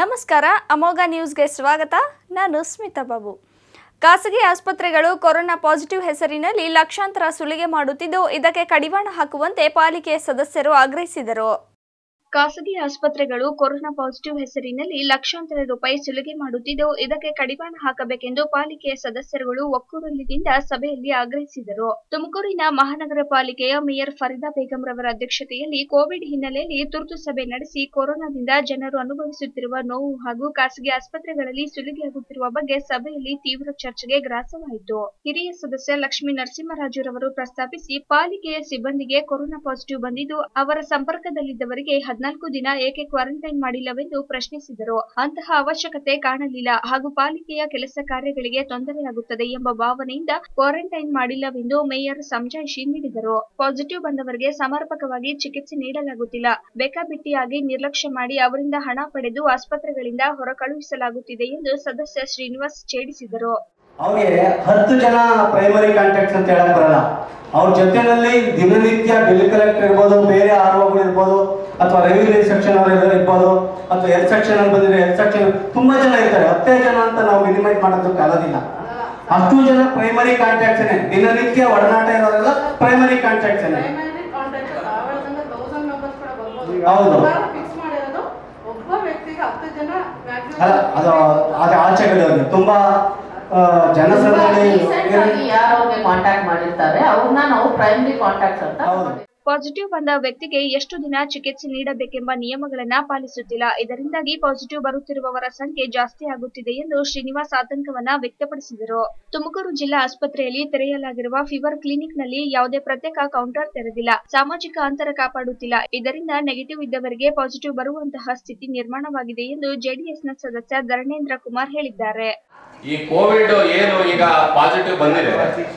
ನಮಸ್ಕಾರ ಅಮೋಘ ನ್ಯೂಸ್ಗೆ ಸ್ವಾಗತ ನಾನು ಸ್ಮಿತಾ ಬಾಬು ಖಾಸಗಿ ಆಸ್ಪತ್ರೆಗಳು ಕೊರೋನಾ ಪಾಸಿಟಿವ್ ಹೆಸರಿನಲ್ಲಿ ಲಕ್ಷಾಂತರ ಸುಲಿಗೆ ಮಾಡುತ್ತಿದ್ದು ಇದಕ್ಕೆ ಕಡಿವಾಣ ಹಾಕುವಂತೆ ಪಾಲಿಕೆ ಸದಸ್ಯರು ಆಗ್ರಹಿಸಿದರು ಖಾಸಗಿ ಆಸ್ಪತ್ರೆಗಳು ಕೊರೋನಾ ಪಾಸಿಟಿವ್ ಹೆಸರಿನಲ್ಲಿ ಲಕ್ಷಾಂತರ ರೂಪಾಯಿ ಸುಲಿಗೆ ಮಾಡುತ್ತಿದ್ದು ಇದಕ್ಕೆ ಕಡಿವಾಣ ಹಾಕಬೇಕೆಂದು ಪಾಲಿಕೆಯ ಸದಸ್ಯರುಗಳು ಒಕ್ಕೂರಲಿನಿಂದ ಸಭೆಯಲ್ಲಿ ಆಗ್ರಹಿಸಿದರು ತುಮಕೂರಿನ ಮಹಾನಗರ ಪಾಲಿಕೆಯ ಮೇಯರ್ ಫರೀದಾ ಬೇಗಂ ರವರ ಅಧ್ಯಕ್ಷತೆಯಲ್ಲಿ ಕೋವಿಡ್ ಹಿನ್ನೆಲೆಯಲ್ಲಿ ತುರ್ತು ಸಭೆ ನಡೆಸಿ ಕೊರೋನಾದಿಂದ ಜನರು ಅನುಭವಿಸುತ್ತಿರುವ ನೋವು ಹಾಗೂ ಖಾಸಗಿ ಆಸ್ಪತ್ರೆಗಳಲ್ಲಿ ಸುಲಿಗೆಯಾಗುತ್ತಿರುವ ಬಗ್ಗೆ ಸಭೆಯಲ್ಲಿ ತೀವ್ರ ಚರ್ಚೆಗೆ ಗ್ರಾಸವಾಯಿತು ಹಿರಿಯ ಸದಸ್ಯ ಲಕ್ಷ್ಮೀ ನರಸಿಂಹರಾಜುರವರು ಪ್ರಸ್ತಾಪಿಸಿ ಪಾಲಿಕೆಯ ಸಿಬ್ಬಂದಿಗೆ ಕೊರೋನಾ ಪಾಸಿಟಿವ್ ಬಂದಿದ್ದು ಅವರ ಸಂಪರ್ಕದಲ್ಲಿದ್ದವರಿಗೆ ಹದಿನಾಲ್ಕು ದಿನ ಏಕೆ ಕ್ವಾರಂಟೈನ್ ಮಾಡಿಲ್ಲವೆಂದು ಪ್ರಶ್ನಿಸಿದರು ಅಂತಹ ಅವಶ್ಯಕತೆ ಕಾಣಲಿಲ್ಲ ಹಾಗೂ ಪಾಲಿಕೆಯ ಕೆಲಸ ಕಾರ್ಯಗಳಿಗೆ ತೊಂದರೆಯಾಗುತ್ತದೆ ಎಂಬ ಭಾವನೆಯಿಂದ ಕ್ವಾರಂಟೈನ್ ಮಾಡಿಲ್ಲವೆಂದು ಮೇಯರ್ ಸಮಜಾಯಿಷಿ ನೀಡಿದರು ಪಾಸಿಟಿವ್ ಬಂದವರಿಗೆ ಸಮರ್ಪಕವಾಗಿ ಚಿಕಿತ್ಸೆ ನೀಡಲಾಗುತ್ತಿಲ್ಲ ಬೇಕಾಬಿಟ್ಟಿಯಾಗಿ ನಿರ್ಲಕ್ಷ್ಯ ಮಾಡಿ ಅವರಿಂದ ಹಣ ಪಡೆದು ಆಸ್ಪತ್ರೆಗಳಿಂದ ಹೊರಕಳುಹಿಸಲಾಗುತ್ತಿದೆ ಎಂದು ಸದಸ್ಯ ಶ್ರೀನಿವಾಸ್ ಛೇಡಿಸಿದರು ಅವ್ರಿಗೆ ಹತ್ತು ಜನ ಪ್ರೈಮರಿ ಕಾಂಟ್ಯಾಕ್ಟ್ಸ್ ಅಂತ ಹೇಳಕ್ ಬರಲ್ಲ ಅವ್ರ ಜೊತೆನಲ್ಲಿ ದಿನನಿತ್ಯ ಬಿಲ್ ಕಲೆಕ್ಟರ್ ಇರ್ಬೋದು ಬೇರೆ ಆರ್ ಇರ್ಬೋದು ಅಥವಾ ರೆವಿನ್ಯೂ ಸೆಕ್ಷನ್ ಅವರು ಇರ್ಬೋದು ಅಥವಾ ಹೆಲ್ತ್ ಸೆಕ್ಷನ್ ಅಲ್ಲಿ ಬಂದಿದ್ರೆ ಹೆಲ್ತ್ ಸೆಕ್ಷನ್ ತುಂಬಾ ಜನ ಇರ್ತಾರೆ ಹತ್ತೇ ಜನ ಅಂತ ನಾವು ಮಿನಿಮೈಟ್ ಮಾಡೋದಕ್ಕೆ ಆಗೋದಿಲ್ಲ ಅಷ್ಟು ಜನ ಪ್ರೈಮರಿ ಕಾಂಟ್ಯಾಕ್ಟ್ಸ್ ದಿನನಿತ್ಯ ಒಡನಾಟ ಇರೋರೆಲ್ಲ ಪ್ರೈಮರಿ ಕಾಂಟ್ಯಾಕ್ಟ್ಸ್ ಪ್ರೈಮರಿ ಕಾಂಟ್ಯಾಕ್ಟ್ ಸಾವಿರದಿಂದ ತೌಸಂಡ್ ಮೆಂಬರ್ಸ್ ಕೂಡ ಬರ್ಬೋದು ಹೌದು. ಫಿಕ್ಸ್ ಮಾಡಿರೋದು ಒಬ್ಬ ವ್ಯಕ್ತಿಗೆ ಹತ್ತು ಜನ ಅಲ್ಲ ಅದು ಅದು ಆಚೆಗಳವ್ರಿಗೆ ತುಂಬಾ ಆ, ಜನಸಂದಣಿ ಆಗಿ ಯಾರು ಅವ್ರಿಗೆ ಕಾಂಟ್ಯಾಕ್ಟ್ ಮಾಡಿರ್ತಾರೆ ಅವ್ರನ್ನ ನಾವು ಪ್ರೈಮರಿ ಕಾಂಟ್ಯಾಕ್ಟ್ಸ್ ಅಂತ ಹೌದು. ಪಾಸಿಟಿವ್ ಬಂದ ವ್ಯಕ್ತಿಗೆ ಎಷ್ಟು ದಿನ ಚಿಕಿತ್ಸೆ ನೀಡಬೇಕೆಂಬ ನಿಯಮಗಳನ್ನ ಪಾಲಿಸುತ್ತಿಲ್ಲ ಇದರಿಂದಾಗಿ ಪಾಸಿಟಿವ್ ಬರುತ್ತಿರುವವರ ಸಂಖ್ಯೆ ಜಾಸ್ತಿ ಆಗುತ್ತಿದೆ ಎಂದು ಶ್ರೀನಿವಾಸ್ ಆತಂಕವನ್ನ ವ್ಯಕ್ತಪಡಿಸಿದರು ತುಮಕೂರು ಜಿಲ್ಲಾ ಆಸ್ಪತ್ರೆಯಲ್ಲಿ ತೆರೆಯಲಾಗಿರುವ ಫೀವರ್ ಕ್ಲಿನಿಕ್ ನಲ್ಲಿ ಯಾವುದೇ ಪ್ರತ್ಯೇಕ ಕೌಂಟರ್ ತೆರೆದಿಲ್ಲ ಸಾಮಾಜಿಕ ಅಂತರ ಕಾಪಾಡುತ್ತಿಲ್ಲ ಇದರಿಂದ ನೆಗೆಟಿವ್ ಇದ್ದವರಿಗೆ ಪಾಸಿಟಿವ್ ಬರುವಂತಹ ಸ್ಥಿತಿ ನಿರ್ಮಾಣವಾಗಿದೆ ಎಂದು ಜೆಡಿಎಸ್ನ ಸದಸ್ಯ ಧರಣೇಂದ್ರ ಕುಮಾರ್ ಹೇಳಿದ್ದಾರೆ ಈ ಕೋವಿಡ್ ಏನು ಈಗ ಪಾಸಿಟಿವ್ ಬಂದಿದೆ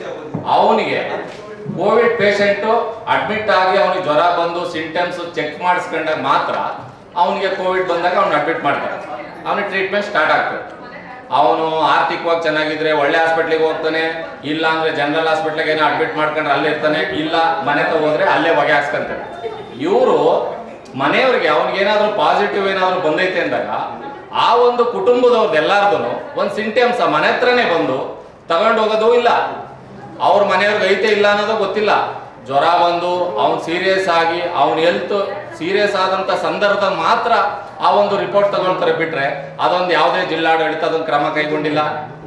ಅವನಿಗೆ ಕೋವಿಡ್ ಪೇಷಂಟ್ ಅಡ್ಮಿಟ್ ಆಗಿ ಅವನಿಗೆ ಜ್ವರ ಬಂದು ಸಿಂಟಮ್ಸ್ ಚೆಕ್ ಮಾಡಿಸ್ಕೊಂಡಾಗ ಮಾತ್ರ ಅವನಿಗೆ ಕೋವಿಡ್ ಬಂದಾಗ ಅವ್ನ ಅಡ್ಮಿಟ್ ಮಾಡ್ತಾರೆ ಅವನಿಗೆ ಟ್ರೀಟ್ಮೆಂಟ್ ಸ್ಟಾರ್ಟ್ ಆಗ್ತದೆ ಅವನು ಆರ್ಥಿಕವಾಗಿ ಚೆನ್ನಾಗಿದ್ರೆ ಒಳ್ಳೆ ಹಾಸ್ಪಿಟ್ಲಿಗೆ ಹೋಗ್ತಾನೆ ಇಲ್ಲ ಅಂದ್ರೆ ಜನರಲ್ ಹಾಸ್ಪಿಟ್ಲಿಗೆ ಏನೋ ಅಡ್ಮಿಟ್ ಮಾಡ್ಕೊಂಡ್ರೆ ಅಲ್ಲೇ ಇರ್ತಾನೆ ಇಲ್ಲ ಮನೆ ಹೋದ್ರೆ ಅಲ್ಲೇ ಹೊಗೆ ಹಾಕ್ಸ್ಕೊಂತಾರೆ ಇವರು ಮನೆಯವ್ರಿಗೆ ಅವ್ನಿಗೇನಾದ್ರೂ ಪಾಸಿಟಿವ್ ಏನಾದ್ರು ಬಂದೈತೆ ಅಂದಾಗ ಆ ಒಂದು ಕುಟುಂಬದವ್ರದ್ದು ಎಲ್ಲಾರ್ದು ಒಂದು ಸಿಂಟಮ್ಸ್ ಮನೆ ಹತ್ರನೇ ಬಂದು ತಗೊಂಡು ಹೋಗೋದು ಇಲ್ಲ ಅವ್ರ ಮನೆಯವ್ರಿಗೆ ಐತೆ ಇಲ್ಲ ಅನ್ನೋದು ಗೊತ್ತಿಲ್ಲ ಜ್ವರ ಬಂದು ಅವ್ನು ಸೀರಿಯಸ್ ಆಗಿ ಅವ್ನ ಹೆಲ್ತ್ ಸೀರಿಯಸ್ ಆದಂತ ಸಂದರ್ಭದಲ್ಲಿ ಮಾತ್ರ ಆ ಒಂದು ರಿಪೋರ್ಟ್ ತಗೊಳ್ತಾರೆ ಬಿಟ್ರೆ ಅದೊಂದು ಯಾವುದೇ ಜಿಲ್ಲಾಡಳಿತ ಅದೊಂದು ಕ್ರಮ ಕೈಗೊಂಡಿಲ್ಲ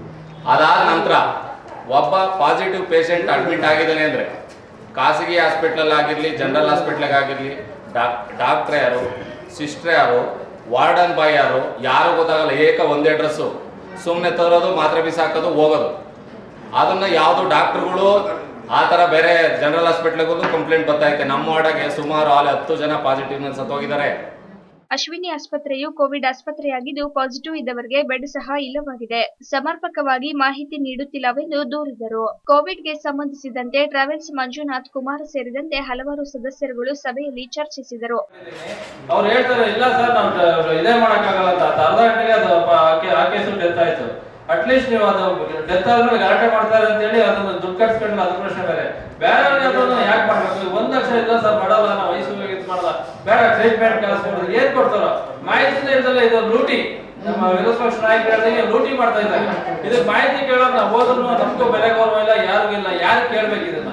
ಅದಾದ ನಂತರ ಒಬ್ಬ ಪಾಸಿಟಿವ್ ಪೇಷಂಟ್ ಅಡ್ಮಿಟ್ ಆಗಿದ್ದಾನೆ ಅಂದ್ರೆ ಖಾಸಗಿ ಹಾಸ್ಪಿಟ್ಲಲ್ಲಿ ಆಗಿರಲಿ ಜನರಲ್ ಹಾಸ್ಪಿಟ್ಲಿಗೆ ಆಗಿರಲಿ ಡಾಕ್ಟ್ರ್ ಯಾರು ಸಿಸ್ಟರ್ ಯಾರು ವಾರ್ಡನ್ ಬಾಯ್ ಯಾರು ಯಾರು ಗೊತ್ತಾಗಲ್ಲ ಏಕ ಒಂದೇ ಡ್ರೆಸ್ಸು ಸುಮ್ಮನೆ ತರೋದು ಮಾತ್ರೆ ಬಿಸಾಕೋದು ಹೋಗೋದು ಅದನ್ನ ಯಾವುದು ಡಾಕ್ಟರ್ಗಳು ಆ ಥರ ಬೇರೆ ಜನರಲ್ ಹಾಸ್ಪಿಟ್ಲಿಗೆ ಹೋದ್ರು ಕಂಪ್ಲೇಂಟ್ ಬರ್ತಾ ನಮ್ಮ ವಾರ್ಡಾಗೆ ಸುಮಾರು ಅಲ್ಲಿ ಹತ್ತು ಜನ ಪಾಸಿಟಿವ್ ಸತ್ತೋಗಿದ್ದಾರೆ ಅಶ್ವಿನಿ ಆಸ್ಪತ್ರೆಯು ಕೋವಿಡ್ ಆಸ್ಪತ್ರೆಯಾಗಿದ್ದು ಪಾಸಿಟಿವ್ ಇದ್ದವರಿಗೆ ಬೆಡ್ ಸಹ ಇಲ್ಲವಾಗಿದೆ ಸಮರ್ಪಕವಾಗಿ ಮಾಹಿತಿ ನೀಡುತ್ತಿಲ್ಲವೆಂದು ದೂರಿದರು ಕೋವಿಡ್ಗೆ ಸಂಬಂಧಿಸಿದಂತೆ ಟ್ರಾವೆಲ್ಸ್ ಮಂಜುನಾಥ್ ಕುಮಾರ್ ಸೇರಿದಂತೆ ಹಲವಾರು ಸದಸ್ಯರುಗಳು ಸಭೆಯಲ್ಲಿ ಚರ್ಚಿಸಿದರು ಅವ್ರು ಹೇಳ್ತಾರೆ ಇಲ್ಲ ಸರ್ ನಾವು ಇದೇ ಮಾಡಕ್ಕಾಗಲ್ಲ ಅಂತ ಅದು ಅರ್ಧ ಗಂಟೆಗೆ ಅದು ಪ- ಆ ಕೇ- ಆ ಕೇಸು ಡೆತ್ ಆಯ್ತು ಅಟ್ಲೀಸ್ಟ್ ನೀವು ಅದು ಡೆತ್ ಆದ್ಮೇಲೆ ಗಲಾಟೆ ಮಾಡ್ತಾರೆ ಅಂತ ಹೇಳಿ ಅದನ್ನ ದುಡ್ಡು ಕಟ್ಸ್ಕೊಂಡು ಅದು ಪ್ರಶ್ನೆ ಬೇರೆ ಬೇರೆ ಅದನ್ನ ಯಾಕೆ ಮಾಡ್ಬೇಕು ಒಂದ್ ಲಕ್ಷ ಇಲ್ಲ ಸರ್ ಮಾಡಲ್ಲ ನಾವು ವಯಸ್ಸು ಇದು ಮಾಡಲ್ಲ ಬೇಡ ಟ್ರೀಟ್ಮೆಂಟ್ ಕಳಿಸ್ಕೊಡೋದು ಏನ್ ಕೊಡ್ತಾರೋ ಮಾಹಿತಿ ಇಲ್ದಲ್ಲ ಇದು ಲೂಟಿ ನಮ್ಮ ವಿರೋಧ ಪಕ್ಷ ನಾಯಕರು ಹೇಳ್ದಂಗೆ ಲೂಟಿ ಮಾಡ್ತಾ ಇದ್ದಾರೆ ಇದಕ್ಕೆ ಮಾಹಿತಿ ಕೇಳೋದು ನಾವು ಹೋದ್ರು ನಮಗೂ ಬೆಲೆ ಗೌರವ ಇಲ್ಲ ಯಾರಿಗೂ ಇಲ್ಲ ಯಾರು ಕೇಳ್ಬೇಕು ಇದನ್ನ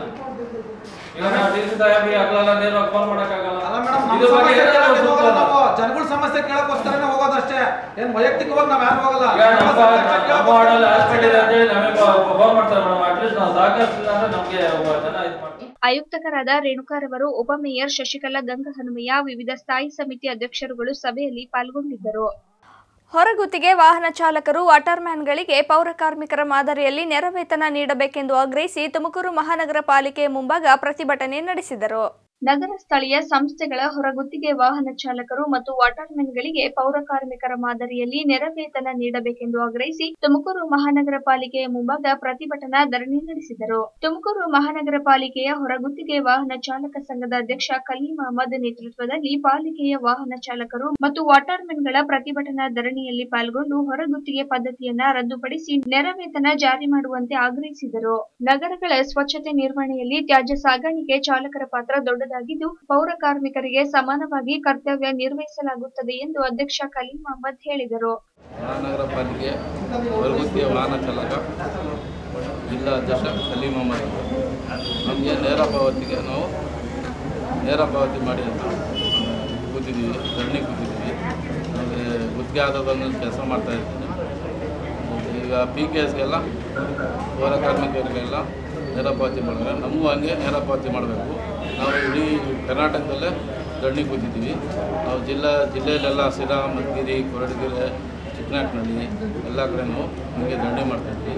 ಈಗ ನಾವು ಡಿ ಸಿ ಸಾಹೇಬ್ರಿಗೆ ಹಗಲೆಲ್ಲ ನೇರವಾಗಿ ಫೋನ್ ಮಾಡಕ್ಕಾಗಲ್ಲ ಅಲ್ಲ ಮೇಡಮ್ ನಮ್ಮ ಇದ್ರ ಬಗ್ಗೆ ಸಮಸ್ಯೆ ಏನಾದ್ರು ಕೇಳಕ್ಕೆ ಸೂಕ್ತ ಹೋಗಲ್ಲ ಅಲ್ಲ? ನಾವು ಜನಗಳ ಸಮಸ್ಯೆ ಕೇಳಕ್ಕೋಸ್ಕರನೇ ಹೋಗೋದಷ್ಟೇ ಏನ್ ವೈಯಕ್ತಿಕವಾಗಿ ನಾವ್ ಯಾರು ಹೋಗಲ್ಲ ಈಗ ನಮ್ಮ ನಮ್ಮ ಸಮಸ್ಯೆ ನಮ್ಮ ಕೇಳಕ್ಕೋಸ್ಕರ ವಾರ್ಡಲ್ಲಿ ಹಾಸ್ಪಿಟಲ್ ಇದೆ ಅಂತೇಳಿ ನಮಗೆ ಫೋನ್ ಮಾಡ್ತಾರೆ ಮೇಡಮ್ ಅಟ್ಲೀಸ್ಟ್ ನಾವು ಸಹಕರಿಸಿಲ್ಲ ಅಂದ್ರೆ ನಮಗೆ ಜನ ಇದು ಮಾಡ್ತಾರೆ ಆಯುಕ್ತಕರಾದ ರೇಣುಕಾರವರು ಉಪಮೇಯರ್ ಶಶಿಕಲಾ ಗಂಗಹನುಮಯ್ಯ ವಿವಿಧ ಸ್ಥಾಯಿ ಸಮಿತಿ ಅಧ್ಯಕ್ಷರುಗಳು ಸಭೆಯಲ್ಲಿ ಪಾಲ್ಗೊಂಡಿದ್ದರು ಹೊರಗುತ್ತಿಗೆ ವಾಹನ ಚಾಲಕರು ವಾಟರ್ಮ್ಯಾನ್ಗಳಿಗೆ ಪೌರ ಕಾರ್ಮಿಕರ ಮಾದರಿಯಲ್ಲಿ ನೆರವೇತನ ನೀಡಬೇಕೆಂದು ಆಗ್ರಹಿಸಿ ತುಮಕೂರು ಮಹಾನಗರ ಪಾಲಿಕೆ ಮುಂಭಾಗ ಪ್ರತಿಭಟನೆ ನಡೆಸಿದರು ನಗರ ಸ್ಥಳೀಯ ಸಂಸ್ಥೆಗಳ ಹೊರಗುತ್ತಿಗೆ ವಾಹನ ಚಾಲಕರು ಮತ್ತು ವಾಟರ್ಮೆನ್ಗಳಿಗೆ ಪೌರ ಕಾರ್ಮಿಕರ ಮಾದರಿಯಲ್ಲಿ ನೆರವೇತನ ನೀಡಬೇಕೆಂದು ಆಗ್ರಹಿಸಿ ತುಮಕೂರು ಮಹಾನಗರ ಪಾಲಿಕೆಯ ಮುಂಭಾಗ ಪ್ರತಿಭಟನಾ ಧರಣಿ ನಡೆಸಿದರು ತುಮಕೂರು ಮಹಾನಗರ ಪಾಲಿಕೆಯ ಹೊರಗುತ್ತಿಗೆ ವಾಹನ ಚಾಲಕ ಸಂಘದ ಅಧ್ಯಕ್ಷ ಕಲೀಂ ಅಹಮದ್ ನೇತೃತ್ವದಲ್ಲಿ ಪಾಲಿಕೆಯ ವಾಹನ ಚಾಲಕರು ಮತ್ತು ವಾಟರ್ಮೆನ್ಗಳ ಪ್ರತಿಭಟನಾ ಧರಣಿಯಲ್ಲಿ ಪಾಲ್ಗೊಂಡು ಹೊರಗುತ್ತಿಗೆ ಪದ್ಧತಿಯನ್ನ ರದ್ದುಪಡಿಸಿ ನೆರವೇತನ ಜಾರಿ ಮಾಡುವಂತೆ ಆಗ್ರಹಿಸಿದರು ನಗರಗಳ ಸ್ವಚ್ಛತೆ ನಿರ್ವಹಣೆಯಲ್ಲಿ ತ್ಯಾಜ್ಯ ಸಾಗಾಣಿಕೆ ಚಾಲಕರ ಪಾತ್ರ ದೊಡ್ಡ ದೊಡ್ಡದಾಗಿದ್ದು ಪೌರ ಕಾರ್ಮಿಕರಿಗೆ ಸಮಾನವಾಗಿ ಕರ್ತವ್ಯ ನಿರ್ವಹಿಸಲಾಗುತ್ತದೆ ಎಂದು ಅಧ್ಯಕ್ಷ ಕಲೀಂ ಅಹಮದ್ ಹೇಳಿದರು ಮಹಾನಗರ ಪಾಲಿಕೆ ಹೊರಗುತ್ತಿಯ ವಾಹನ ಚಾಲಕ ಜಿಲ್ಲಾ ಅಧ್ಯಕ್ಷ ಕಲೀಂ ಅಹಮದ್ ನಮಗೆ ನೇರ ಪಾವತಿಗೆ ನಾವು ನೇರ ಪಾವತಿ ಮಾಡಿ ಅಂತ ಕೂತಿದ್ದೀವಿ ಧರಣಿ ಕೂತಿದ್ದೀವಿ ನಮಗೆ ಗುತ್ತಿಗೆ ಆಧಾರದಲ್ಲಿ ಕೆಲಸ ಮಾಡ್ತಾ ಇದ್ದೀನಿ ಈಗ ಪಿ ಕೆ ಎಸ್ಗೆಲ್ಲ ಪೌರ ಕಾರ್ಮಿಕರಿಗೆಲ್ಲ ನೇರ ಪಾವತಿ ಮಾಡಿದ್ರೆ ನಮಗೂ ಹಂಗೆ ನೇರ ಪಾವತಿ ಮಾಡಬೇಕು ನಾವು ಇಡೀ ಕರ್ನಾಟಕದಲ್ಲೇ ಧರಣಿ ಕೂತಿದ್ದೀವಿ ನಾವು ಜಿಲ್ಲಾ ಜಿಲ್ಲೆಯಲ್ಲೆಲ್ಲ ಸಿರಾ ಮಧುಗಿರಿ ಕೊರಟಗೆರೆ ಚಿಕ್ಕನಾಕ್ನಹಳ್ಳಿ ಎಲ್ಲ ಕಡೆ ನಾವು ಹಂಗೆ ಧರಣಿ ಮಾಡ್ತಾಯಿದ್ವಿ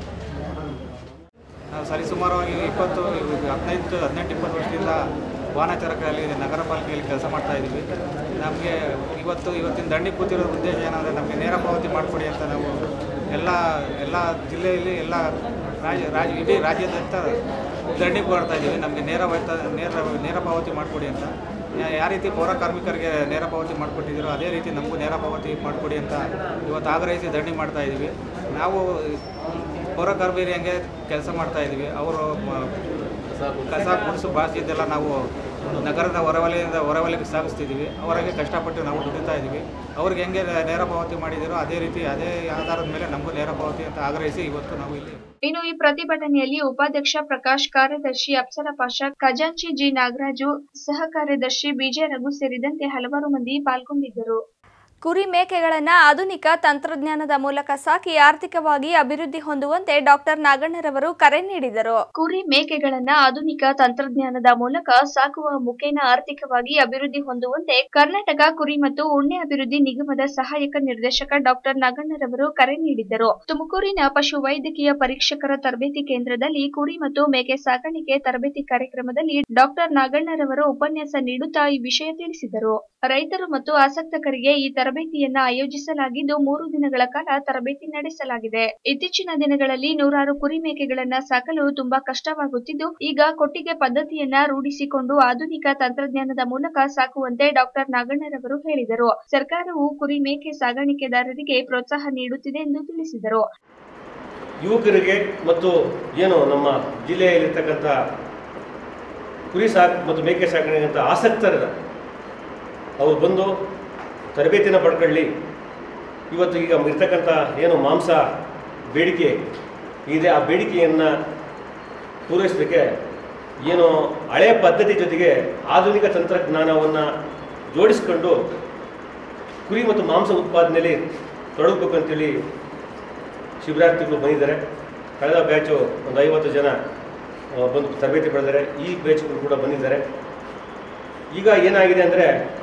ನಾವು ಸರಿಸುಮಾರವಾಗಿ ಇಪ್ಪತ್ತು ಹದಿನೈದು ಹದಿನೆಂಟು ಇಪ್ಪತ್ತು ವರ್ಷದಿಂದ ವಾಹನ ಚಾಲಕರಲ್ಲಿ ನಗರ ಪಾಲಿಕೆಯಲ್ಲಿ ಕೆಲಸ ಮಾಡ್ತಾ ಇದ್ದೀವಿ ನಮಗೆ ಇವತ್ತು ಇವತ್ತಿನ ದಂಡಿ ಕೂತಿರೋ ಉದ್ದೇಶ ಏನಂದರೆ ನಮಗೆ ನೇರ ಪಾವತಿ ಮಾಡಿಕೊಡಿ ಅಂತ ನಾವು ಎಲ್ಲ ಎಲ್ಲ ಜಿಲ್ಲೆಯಲ್ಲಿ ಎಲ್ಲ ರಾಜ್ಯ ರಾಜ್ಯ ಇಡೀ ರಾಜ್ಯಾದ್ಯಂತ ದಂಡಿ ಮಾಡ್ತಾ ಇದ್ದೀವಿ ನಮಗೆ ನೇರ ವೈತ ನೇರ ನೇರ ಪಾವತಿ ಮಾಡಿಕೊಡಿ ಅಂತ ಯಾ- ಯಾವ ರೀತಿ ಪೌರ ಕಾರ್ಮಿಕರಿಗೆ ನೇರ ಪಾವತಿ ಮಾಡಿಕೊಟ್ಟಿದ್ದೀರೋ ಅದೇ ರೀತಿ ನಮಗೂ ನೇರ ಪಾವತಿ ಮಾಡಿಕೊಡಿ ಅಂತ ಇವತ್ತು ಆಗ್ರಹಿಸಿ ದಂಡಿ ಮಾಡ್ತಾ ಇದ್ದೀವಿ ನಾವು ಪೌರ ಕಾರ್ಮಿಕರಿಗೆ ಕೆಲಸ ಮಾಡ್ತಾ ಇದ್ದೀವಿ ಅವರು ಮ- ಕಸ ಗುಡಿಸು ಬಾಸಿದ್ದೆಲ್ಲ ನಾವು ನಗರದ ಹೊರವಲಯದಿಂದ ಹೊರವಲಯಕ್ಕೆ ಸಾಗಿಸ್ತಿದ್ದೀವಿ ಅವರಿಗೆ ಕಷ್ಟಪಟ್ಟು ನಾವು ದುಡಿತಾ ಇದ್ದೀವಿ ಅವ್ರಿಗೆ ಹೆಂಗೆ ನೇರ ಪಾವತಿ ಮಾಡಿದ್ದೀರೋ ಅದೇ ರೀತಿ ಅದೇ ಆಧಾರದ ಮೇಲೆ ನಮಗೂ ನೇರ ಪಾವತಿ ಅಂತ ಆಗ್ರಹಿಸಿ ಇವತ್ತು ನಾವು ಇಲ್ಲಿ ಇನ್ನು ಈ ಪ್ರತಿಭಟನೆಯಲ್ಲಿ ಉಪಾಧ್ಯಕ್ಷ ಪ್ರಕಾಶ್ ಕಾರ್ಯದರ್ಶಿ ಅಪ್ಸರ ಪಾಷಾ ಖಜಾಂಚಿ ಜಿ ನಾಗರಾಜು ಸಹ ಕಾರ್ಯದರ್ಶಿ ಬಿಜೆ ರಘು ಸೇರಿದಂತೆ ಹಲವಾರು ಮಂದಿ ಪಾಲ್ಗೊಂಡಿದ್ದರು ಕುರಿ ಮೇಕೆಗಳನ್ನ ಆಧುನಿಕ ತಂತ್ರಜ್ಞಾನದ ಮೂಲಕ ಸಾಕಿ ಆರ್ಥಿಕವಾಗಿ ಅಭಿವೃದ್ಧಿ ಹೊಂದುವಂತೆ ಡಾಕ್ಟರ್ ನಾಗಣ್ಣರವರು ಕರೆ ನೀಡಿದರು ಕುರಿ ಮೇಕೆಗಳನ್ನ ಆಧುನಿಕ ತಂತ್ರಜ್ಞಾನದ ಮೂಲಕ ಸಾಕುವ ಮುಖೇನ ಆರ್ಥಿಕವಾಗಿ ಅಭಿವೃದ್ಧಿ ಹೊಂದುವಂತೆ ಕರ್ನಾಟಕ ಕುರಿ ಮತ್ತು ಉಣ್ಣೆ ಅಭಿವೃದ್ಧಿ ನಿಗಮದ ಸಹಾಯಕ ನಿರ್ದೇಶಕ ಡಾಕ್ಟರ್ ನಾಗಣ್ಣರವರು ಕರೆ ನೀಡಿದ್ದರು ತುಮಕೂರಿನ ಪಶು ವೈದ್ಯಕೀಯ ಪರೀಕ್ಷಕರ ತರಬೇತಿ ಕೇಂದ್ರದಲ್ಲಿ ಕುರಿ ಮತ್ತು ಮೇಕೆ ಸಾಕಾಣಿಕೆ ತರಬೇತಿ ಕಾರ್ಯಕ್ರಮದಲ್ಲಿ ಡಾಕ್ಟರ್ ನಾಗಣ್ಣರವರು ಉಪನ್ಯಾಸ ನೀಡುತ್ತಾ ಈ ವಿಷಯ ತಿಳಿಸಿದರು ರೈತರು ಮತ್ತು ಆಸಕ್ತಕರಿಗೆ ಈ ತರಬೇತಿಯನ್ನ ಆಯೋಜಿಸಲಾಗಿದ್ದು ಮೂರು ದಿನಗಳ ಕಾಲ ತರಬೇತಿ ನಡೆಸಲಾಗಿದೆ ಇತ್ತೀಚಿನ ದಿನಗಳಲ್ಲಿ ನೂರಾರು ಕುರಿ ಮೇಕೆಗಳನ್ನ ಸಾಕಲು ತುಂಬಾ ಕಷ್ಟವಾಗುತ್ತಿದ್ದು ಈಗ ಕೊಟ್ಟಿಗೆ ಪದ್ಧತಿಯನ್ನ ರೂಢಿಸಿಕೊಂಡು ಆಧುನಿಕ ತಂತ್ರಜ್ಞಾನದ ಮೂಲಕ ಸಾಕುವಂತೆ ಡಾಕ್ಟರ್ ನಾಗಣ್ಣರವರು ಹೇಳಿದರು ಸರ್ಕಾರವು ಕುರಿ ಮೇಕೆ ಸಾಗಾಣಿಕೆದಾರರಿಗೆ ಪ್ರೋತ್ಸಾಹ ನೀಡುತ್ತಿದೆ ಎಂದು ತಿಳಿಸಿದರು ಯುವಕರಿಗೆ ಮತ್ತು ಏನು ನಮ್ಮ ಜಿಲ್ಲೆಯಲ್ಲಿರ್ತಕ್ಕಂಥ ಕುರಿ ಸಾಕ್ ಮತ್ತು ಮೇಕೆ ಸಾಕಣೆಗಂತ ಆಸಕ್ತರ ಅವ್ರು ಬಂದು ತರಬೇತಿನ ಪಡ್ಕೊಳ್ಳಿ ಇವತ್ತು ಈಗ ಇರ್ತಕ್ಕಂಥ ಏನು ಮಾಂಸ ಬೇಡಿಕೆ ಇದೆ ಆ ಬೇಡಿಕೆಯನ್ನು ಪೂರೈಸಲಿಕ್ಕೆ ಏನು ಹಳೆಯ ಪದ್ಧತಿ ಜೊತೆಗೆ ಆಧುನಿಕ ತಂತ್ರಜ್ಞಾನವನ್ನು ಜೋಡಿಸ್ಕೊಂಡು ಕುರಿ ಮತ್ತು ಮಾಂಸ ಉತ್ಪಾದನೆಯಲ್ಲಿ ತೊಡಗಬೇಕು ಅಂತೇಳಿ ಶಿಬಿರಾರ್ಥಿಗಳು ಬಂದಿದ್ದಾರೆ ಕಳೆದ ಬ್ಯಾಚು ಒಂದು ಐವತ್ತು ಜನ ಆ, ಬಂದು ತರಬೇತಿ ಪಡೆದಿದ್ದಾರೆ ಈ ಬ್ಯಾಚ್ಗಳು ಕೂಡ ಬಂದಿದ್ದಾರೆ ಈಗ ಏನಾಗಿದೆ ಅಂದರೆ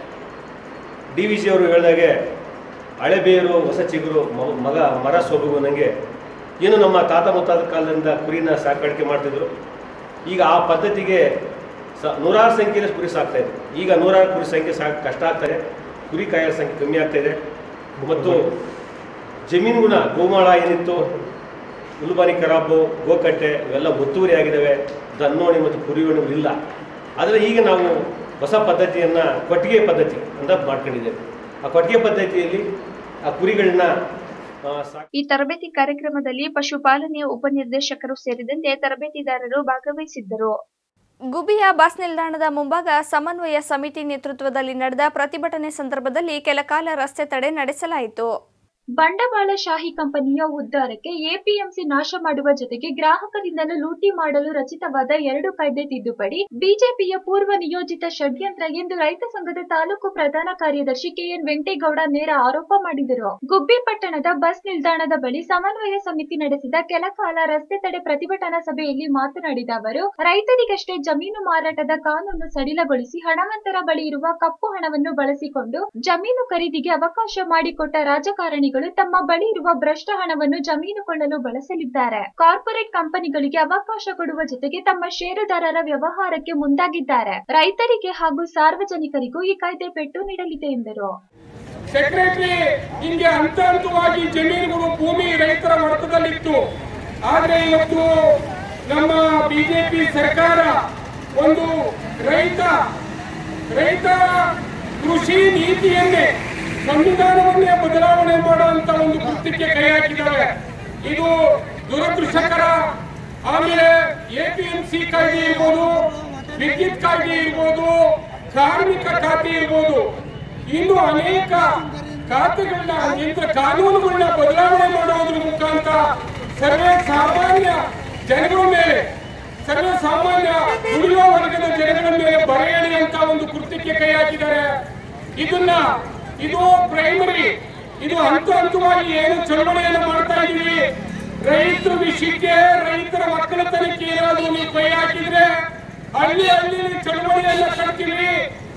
ಡಿ ವಿ ಜಿ ಅವರು ಹೇಳಿದಾಗೆ ಹಳೆ ಬೇರು ಹೊಸ ಚಿಗುರು ಮ- ಮಗ ಮರ ಸೊಬಗು ನನಗೆ ಏನು ನಮ್ಮ ತಾತ ಮುತ್ತಾದ ಕಾಲದಿಂದ ಕುರಿನ ಸಾಕಾಣಿಕೆ ಮಾಡ್ತಿದ್ರು ಈಗ ಆ ಪದ್ಧತಿಗೆ ಸ ನೂರಾರು ಸಂಖ್ಯೆಯಲ್ಲಿ ಕುರಿ ಸಾಕ್ತಾ ಇದ್ರು ಈಗ ನೂರಾರು ಕುರಿ ಸಂಖ್ಯೆ ಸಾಕು ಕಷ್ಟ ಆಗ್ತದೆ ಕುರಿ ಕಾಯರ ಸಂಖ್ಯೆ ಕಮ್ಮಿ ಆಗ್ತಾ ಇದೆ ಮತ್ತು ಜಮೀನು ಗುಣ ಗೋಮಾಳ ಏನಿತ್ತು ಉಲ್ಬಾನಿ ಕರಾಬು ಗೋಕಟ್ಟೆ ಇವೆಲ್ಲ ಒತ್ತುವರಿ ಆಗಿದ್ದಾವೆ ದನ್ನೋಣಿ ಮತ್ತು ಕುರಿಯೋಣಿಗಳು ಇಲ್ಲ ಆದರೆ ಈಗ ನಾವು ಹೊಸ ಪದ್ಧತಿಯನ್ನು ಕೊಟ್ಟಿಗೆ ಪದ್ಧತಿ ಅಂತ ಮಾಡ್ಕೊಂಡಿದ್ದೇವೆ ಆ ಕೊಟ್ಟಿಗೆ ಪದ್ಧತಿಯಲ್ಲಿ ಆ ಕುರಿಗಳನ್ನ ಆ, ಸಾಕಿ ಈ ತರಬೇತಿ ಕಾರ್ಯಕ್ರಮದಲ್ಲಿ ಪಶುಪಾಲನೆಯ ಉಪನಿರ್ದೇಶಕರು ಸೇರಿದಂತೆ ತರಬೇತಿದಾರರು ಭಾಗವಹಿಸಿದ್ದರು ಗುಬಿಯ ಬಸ್ ನಿಲ್ದಾಣದ ಮುಂಭಾಗ ಸಮನ್ವಯ ಸಮಿತಿ ನೇತೃತ್ವದಲ್ಲಿ ನಡೆದ ಪ್ರತಿಭಟನೆ ಸಂದರ್ಭದಲ್ಲಿ ಕೆಲ ಕಾಲ ರಸ್ತೆ ತಡೆ ನಡೆಸಲಾಯಿತು ಬಂಡವಾಳಶಾಹಿ ಕಂಪನಿಯ ಉದ್ಧಾರಕ್ಕೆ ಎಪಿಎಂಸಿ ನಾಶ ಮಾಡುವ ಜೊತೆಗೆ ಗ್ರಾಹಕರಿಂದಲೂ ಲೂಟಿ ಮಾಡಲು ರಚಿತವಾದ ಎರಡು ಕಾಯ್ದೆ ತಿದ್ದುಪಡಿ ಬಿಜೆಪಿಯ ಪೂರ್ವ ನಿಯೋಜಿತ ಷಡ್ಯಂತ್ರ ಎಂದು ರೈತ ಸಂಘದ ತಾಲೂಕು ಪ್ರಧಾನ ಕಾರ್ಯದರ್ಶಿ ಕೆಎನ್ ವೆಂಕಟೇಗೌಡ ನೇರ ಆರೋಪ ಮಾಡಿದರು ಗುಬ್ಬಿ ಪಟ್ಟಣದ ಬಸ್ ನಿಲ್ದಾಣದ ಬಳಿ ಸಮನ್ವಯ ಸಮಿತಿ ನಡೆಸಿದ ಕೆಲ ಕಾಲ ರಸ್ತೆ ತಡೆ ಪ್ರತಿಭಟನಾ ಸಭೆಯಲ್ಲಿ ಮಾತನಾಡಿದ ಅವರು ರೈತರಿಗಷ್ಟೇ ಜಮೀನು ಮಾರಾಟದ ಕಾನೂನು ಸಡಿಲಗೊಳಿಸಿ ಹಣವಂತರ ಬಳಿ ಇರುವ ಕಪ್ಪು ಹಣವನ್ನು ಬಳಸಿಕೊಂಡು ಜಮೀನು ಖರೀದಿಗೆ ಅವಕಾಶ ಮಾಡಿಕೊಟ್ಟ ರಾಜಕಾರಣಿಗಳು ತಮ್ಮ ಬಳಿ ಇರುವ ಭ್ರಷ್ಟ ಹಣವನ್ನು ಜಮೀನು ಕೊಳ್ಳಲು ಬಳಸಲಿದ್ದಾರೆ ಕಾರ್ಪೊರೇಟ್ ಕಂಪನಿಗಳಿಗೆ ಅವಕಾಶ ಕೊಡುವ ಜೊತೆಗೆ ತಮ್ಮ ಷೇರುದಾರರ ವ್ಯವಹಾರಕ್ಕೆ ಮುಂದಾಗಿದ್ದಾರೆ ರೈತರಿಗೆ ಹಾಗೂ ಸಾರ್ವಜನಿಕರಿಗೂ ಈ ಕಾಯ್ದೆ ಪೆಟ್ಟು ನೀಡಲಿದೆ ಎಂದರು ಸೆಕ್ರೆಟರಿ ಹಿಂಗೆ ಹಂತ ಹಂತವಾಗಿ ಜಮೀನುಗಳು ಭೂಮಿ ರೈತರ ಮಟ್ಟದಲ್ಲಿತ್ತು ಆದ್ರೆ ಇವತ್ತು ನಮ್ಮ ಬಿಜೆಪಿ ಸರ್ಕಾರ ಒಂದು ರೈತ ರೈತ ಕೃಷಿ ನೀತಿಯನ್ನೇ ಸಂವಿಧಾನವನ್ನೇ ಬದಲಾವಣೆ ಮಾಡುವಂತ ಒಂದು ಕೃತ್ಯಕ್ಕೆ ಕೈ ಹಾಕಿದ್ದಾರೆ ಇದು ದುರದೃಷ್ಟಕರ ಆಮೇಲೆ ಎಪಿಎಂಸಿ ಕಾಯ್ದೆ ಇರ್ಬೋದು ವಿದ್ಯುತ್ ಕಾಯ್ದೆ ಇರ್ಬೋದು ಕಾರ್ಮಿಕ ಖಾತೆ ಇರ್ಬೋದು ಇನ್ನು ಅನೇಕ ಖಾತೆಗಳನ್ನ ಯಂತ್ರ ಕಾನೂನುಗಳನ್ನ ಬದಲಾವಣೆ ಮಾಡೋದ್ರ ಮುಖಾಂತರ ಸರ್ವೇ ಸಾಮಾನ್ಯ ಜನಗಳ ಮೇಲೆ ಸರ್ವೇ ಸಾಮಾನ್ಯ ದುಡಿಯುವ ವರ್ಗದ ಜನಗಳ ಮೇಲೆ ಬರೆಯಣಿ ಅಂತ ಒಂದು ಕೃತ್ಯಕ್ಕೆ ಕೈ ಹಾಕಿದ್ದಾರೆ ಇದನ್ನ ಇದು ಪ್ರೈಮರಿ ಇದು ಹಂತ ಹಂತವಾಗಿ ಏನು ಚಳವಳಿಯನ್ನು ಮಾಡ್ತಾ ಇದೀವಿ ರೈತರ ವಿಷಯಕ್ಕೆ ರೈತರ ಮಕ್ಕಳತನಕ್ಕೆ ಏನಾದ್ರು ನೀವು ಕೈ ಹಾಕಿದ್ರೆ ಹಳ್ಳಿ ಹಳ್ಳಿ ಚಳವಳಿಯನ್ನ ಕಟ್ತೀವಿ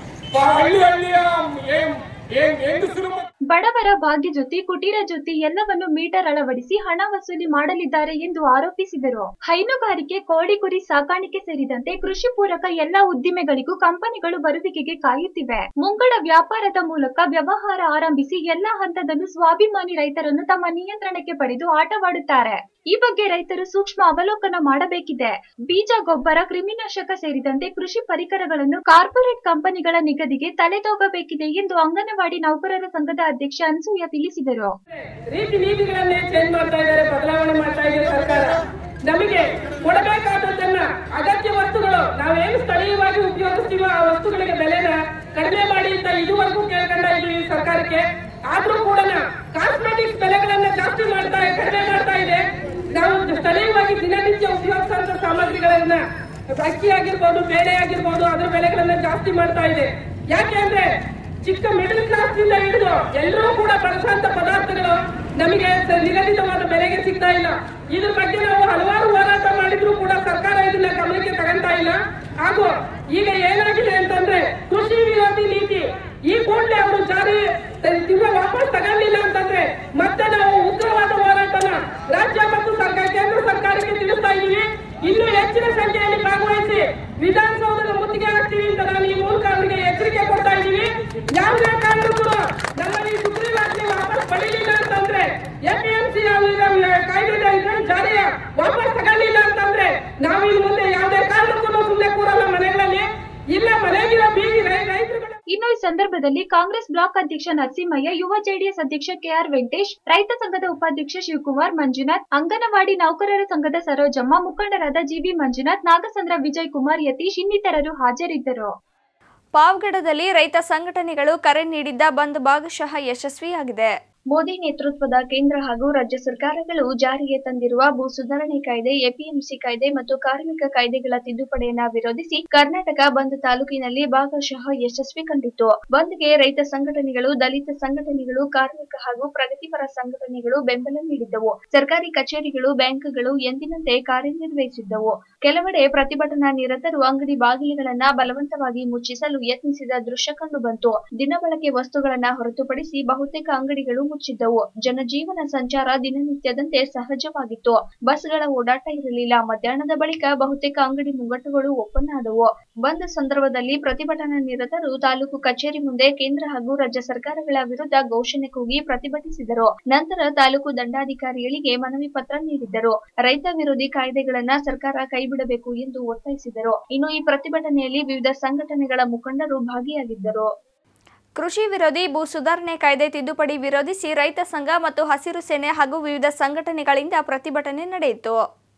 ಪ- ಹಳ್ಳಿ ಹಳ್ಳಿಯ ಏನ್ ಏನ್ ಹೆಂಗಸರು ಮತ್ತು ಬಡವರ ಭಾಗ್ಯ ಜೊತೆ ಕುಟೀರ ಜೊತೆ ಎಲ್ಲವನ್ನು ಮೀಟರ್ ಅಳವಡಿಸಿ ಹಣ ವಸೂಲಿ ಮಾಡಲಿದ್ದಾರೆ ಎಂದು ಆರೋಪಿಸಿದರು ಹೈನುಗಾರಿಕೆ ಕೋಳಿ ಕುರಿ ಸಾಕಾಣಿಕೆ ಸೇರಿದಂತೆ ಕೃಷಿ ಪೂರಕ ಎಲ್ಲಾ ಉದ್ದಿಮೆಗಳಿಗೂ ಕಂಪನಿಗಳು ಬರುವಿಕೆಗೆ ಕಾಯುತ್ತಿವೆ ಮುಂಗಡ ವ್ಯಾಪಾರದ ಮೂಲಕ ವ್ಯವಹಾರ ಆರಂಭಿಸಿ ಎಲ್ಲಾ ಹಂತದಲ್ಲೂ ಸ್ವಾಭಿಮಾನಿ ರೈತರನ್ನು ತಮ್ಮ ನಿಯಂತ್ರಣಕ್ಕೆ ಪಡೆದು ಆಟವಾಡುತ್ತಾರೆ ಈ ಬಗ್ಗೆ ರೈತರು ಸೂಕ್ಷ್ಮ ಅವಲೋಕನ ಮಾಡಬೇಕಿದೆ ಬೀಜ ಗೊಬ್ಬರ ಕ್ರಿಮಿನಾಶಕ ಸೇರಿದಂತೆ ಕೃಷಿ ಪರಿಕರಗಳನ್ನು ಕಾರ್ಪೊರೇಟ್ ಕಂಪನಿಗಳ ನಿಗದಿಗೆ ತಲೆದೋಗಬೇಕಿದೆ ಎಂದು ಅಂಗನವಾಡಿ ನೌಕರರ ಸಂಘದ ಅಧ್ಯಕ್ಷ ಅನ್ಸೂಯ ತಿಳಿಸಿದರು ರೀತಿ ನೀತಿಗಳನ್ನೇ ಚೇಂಜ್ ಮಾಡ್ತಾ ಇದ್ದಾರೆ ಬದಲಾವಣೆ ಮಾಡ್ತಾ ಇದೆ ಸರ್ಕಾರ ನಮಗೆ ಕೊಡಬೇಕಾದದ್ದನ್ನ ಅಗತ್ಯ ವಸ್ತುಗಳು ನಾವೇನು ಸ್ಥಳೀಯವಾಗಿ ಉಪಯೋಗಿಸ್ತೀವೋ ಆ ವಸ್ತುಗಳಿಗೆ ಬೆಲೆನ ಕಡಿಮೆ ಮಾಡಿ ಅಂತ ಇದುವರೆಗೂ ಕೇಳ್ಕೊಂಡ ಇದೀವಿ ಸರ್ಕಾರಕ್ಕೆ ಆದ್ರೂ ಕೂಡ ಕಾಸ್ಮೆಟಿಕ್ಸ್ ಬೆಲೆಗಳನ್ನ ಜಾಸ್ತಿ ಮಾಡ್ತಾ ಕಡಿಮೆ ಮಾಡ್ತಾ ಇದೆ ನಾವು ಸ್ಥಳೀಯವಾಗಿ ದಿನನಿತ್ಯ ಉಪಯೋಗಿಸುವಂತ ಸಾಮಗ್ರಿಗಳನ್ನ ಅಕ್ಕಿ ಆಗಿರ್ಬೋದು ಬೇಳೆ ಆಗಿರ್ಬೋದು ಅದ್ರ ಬೆಲೆಗಳನ್ನ ಜಾಸ್ತಿ ಮಾಡ್ತಾ ಇದೆ ಯಾಕೆ ಅಂದ್ರೆ ಚಿಕ್ಕ ಮಿಡಲ್ ಕ್ಲಾಸ್ ನಿಂದ ಹಿಡಿದು ಎಲ್ಲರೂ ಕೂಡ ಬಳಸುವಂತ ಪದಾರ್ಥಗಳು ನಮಗೆ ಸ- ನಿಗದಿತವಾದ ಬೆಲೆಗೆ ಸಿಗ್ತಾ ಇಲ್ಲ ಇದ್ರ ಬಗ್ಗೆ ನಾವು ಹಲವಾರು ಹೋರಾಟ ಮಾಡಿದ್ರು ಕೂಡ ಸರ್ಕಾರ ಇದನ್ನ ಗಮನಕ್ಕೆ ತಗೊಂತಾ ಇಲ್ಲ ಹಾಗೂ ಈಗ ಏನಾಗಿದೆ ಅಂತಂದ್ರೆ ಕೃಷಿ ವಿರೋಧಿ ನೀತಿ ಈ ಕೂಡಲೇ ಅವರು ಜಾರಿ ತಿಂಗಳ ವಾಪಸ್ ತಗೊಳ್ಳಿಲ್ಲ ಅಂತಂದ್ರೆ ಮತ್ತೆ ನಾವು ಉಗ್ರವಾದ ಹೋರಾಟನ ರಾಜ್ಯ ಮತ್ತು ಸರ್ಕಾರ ಕೇಂದ್ರ ಸರ್ಕಾರಕ್ಕೆ ತಿಳಿಸ್ತಾ ಇದೀವಿ ಇನ್ನು ಹೆಚ್ಚಿನ ಸಂಖ್ಯೆಯಲ್ಲಿ ಭಾಗವಹಿಸಿ ವಿಧಾನಸೌಧದ ಮುತ್ತಿಗೆ ಹಾಕ್ತೀವಿ ಅಂತ ನಾನು ಈ ಮೂಲಕ ಅವರಿಗೆ ಎಚ್ಚರಿಕೆ ಕೊಡ್ತಾ ಇದ್ದೀವಿ ಯಾವುದೇ ಕಾರಣಕ್ಕೂ ನಮ್ಮ ಈ ಸುಗ್ರೀವಾಜ್ಞೆ ವಾಪಸ್ ಪಡೀಲಿಲ್ಲ ಅಂತಂದ್ರೆ ಎಪಿಎಂಸಿ ಕಾಯ್ದೆ ಇದನ್ನ ಜಾರಿಯ ವಾಪಸ್ ತಗೊಳ್ಳಿಲ್ಲ ಅಂತಂದ್ರೆ ನಾವು ಇನ್ನು ಮುಂದೆ ಯಾವುದೇ ಕಾರಣಕ್ಕೂ ಸುಮ್ಮನೆ ಕೂರಲ್ಲ ಮನೆಗಳಲ್ಲಿ ಇಲ್ಲ ಮನೆಗಿರೋ ಬೀದಿ ರೈ- ರೈತರುಗಳು ಇನ್ನು ಈ ಸಂದರ್ಭದಲ್ಲಿ ಕಾಂಗ್ರೆಸ್ ಬ್ಲಾಕ್ ಅಧ್ಯಕ್ಷ ನರಸಿಂಹಯ್ಯ ಯುವ ಜೆಡಿಎಸ್ ಅಧ್ಯಕ್ಷ ಕೆಆರ್ ವೆಂಕಟೇಶ್ ರೈತ ಸಂಘದ ಉಪಾಧ್ಯಕ್ಷ ಶಿವಕುಮಾರ್ ಮಂಜುನಾಥ್ ಅಂಗನವಾಡಿ ನೌಕರರ ಸಂಘದ ಸರೋಜಮ್ಮ ಮುಖಂಡರಾದ ಜಿಬಿ ಮಂಜುನಾಥ್ ನಾಗಸಂದ್ರ ವಿಜಯ್ ಕುಮಾರ್ ಯತೀಶ್ ಇನ್ನಿತರರು ಹಾಜರಿದ್ದರು ಪಾವಗಡದಲ್ಲಿ ರೈತ ಸಂಘಟನೆಗಳು ಕರೆ ನೀಡಿದ್ದ ಬಂದ್ ಭಾಗಶಃ ಯಶಸ್ವಿಯಾಗಿದೆ ಮೋದಿ ನೇತೃತ್ವದ ಕೇಂದ್ರ ಹಾಗೂ ರಾಜ್ಯ ಸರ್ಕಾರಗಳು ಜಾರಿಗೆ ತಂದಿರುವ ಭೂ ಸುಧಾರಣೆ ಕಾಯ್ದೆ ಎಪಿಎಂಸಿ ಕಾಯ್ದೆ ಮತ್ತು ಕಾರ್ಮಿಕ ಕಾಯ್ದೆಗಳ ತಿದ್ದುಪಡಿಯನ್ನ ವಿರೋಧಿಸಿ ಕರ್ನಾಟಕ ಬಂದ್ ತಾಲೂಕಿನಲ್ಲಿ ಭಾಗಶಃ ಯಶಸ್ವಿ ಕಂಡಿತು ಬಂದ್ಗೆ ರೈತ ಸಂಘಟನೆಗಳು ದಲಿತ ಸಂಘಟನೆಗಳು ಕಾರ್ಮಿಕ ಹಾಗೂ ಪ್ರಗತಿಪರ ಸಂಘಟನೆಗಳು ಬೆಂಬಲ ನೀಡಿದ್ದವು ಸರ್ಕಾರಿ ಕಚೇರಿಗಳು ಬ್ಯಾಂಕ್ಗಳು ಎಂದಿನಂತೆ ಕಾರ್ಯನಿರ್ವಹಿಸಿದ್ದವು ಕೆಲವೆಡೆ ಪ್ರತಿಭಟನಾ ನಿರತರು ಅಂಗಡಿ ಬಾಗಿಲುಗಳನ್ನ ಬಲವಂತವಾಗಿ ಮುಚ್ಚಿಸಲು ಯತ್ನಿಸಿದ ದೃಶ್ಯ ಕಂಡು ಬಂತು ದಿನಬಳಕೆ ವಸ್ತುಗಳನ್ನ ಹೊರತುಪಡಿಸಿ ಬಹುತೇಕ ಅಂಗಡಿಗಳು ಮುಚ್ಚಿದ್ದವು ಜನಜೀವನ ಸಂಚಾರ ದಿನನಿತ್ಯದಂತೆ ಸಹಜವಾಗಿತ್ತು ಬಸ್ಗಳ ಓಡಾಟ ಇರಲಿಲ್ಲ ಮಧ್ಯಾಹ್ನದ ಬಳಿಕ ಬಹುತೇಕ ಅಂಗಡಿ ಮುಂಗಟ್ಟುಗಳು ಓಪನ್ ಆದವು ಬಂದ್ ಸಂದರ್ಭದಲ್ಲಿ ಪ್ರತಿಭಟನಾ ನಿರತರು ತಾಲೂಕು ಕಚೇರಿ ಮುಂದೆ ಕೇಂದ್ರ ಹಾಗೂ ರಾಜ್ಯ ಸರ್ಕಾರಗಳ ವಿರುದ್ಧ ಘೋಷಣೆ ಕೂಗಿ ಪ್ರತಿಭಟಿಸಿದರು ನಂತರ ತಾಲೂಕು ದಂಡಾಧಿಕಾರಿಗಳಿಗೆ ಮನವಿ ಪತ್ರ ನೀಡಿದ್ದರು ರೈತ ವಿರೋಧಿ ಕಾಯ್ದೆಗಳನ್ನ ಸರ್ಕಾರ ಕೈಬಿಡಬೇಕು ಎಂದು ಒತ್ತಾಯಿಸಿದರು ಇನ್ನು ಈ ಪ್ರತಿಭಟನೆಯಲ್ಲಿ ವಿವಿಧ ಸಂಘಟನೆಗಳ ಮುಖಂಡರು ಭಾಗಿಯಾಗಿದ್ದರು ಕೃಷಿ ವಿರೋಧಿ ಭೂ ಸುಧಾರಣೆ ಕಾಯ್ದೆ ತಿದ್ದುಪಡಿ ವಿರೋಧಿಸಿ ರೈತ ಸಂಘ ಮತ್ತು ಹಸಿರು ಸೇನೆ ಹಾಗೂ ವಿವಿಧ ಸಂಘಟನೆಗಳಿಂದ ಪ್ರತಿಭಟನೆ ನಡೆಯಿತು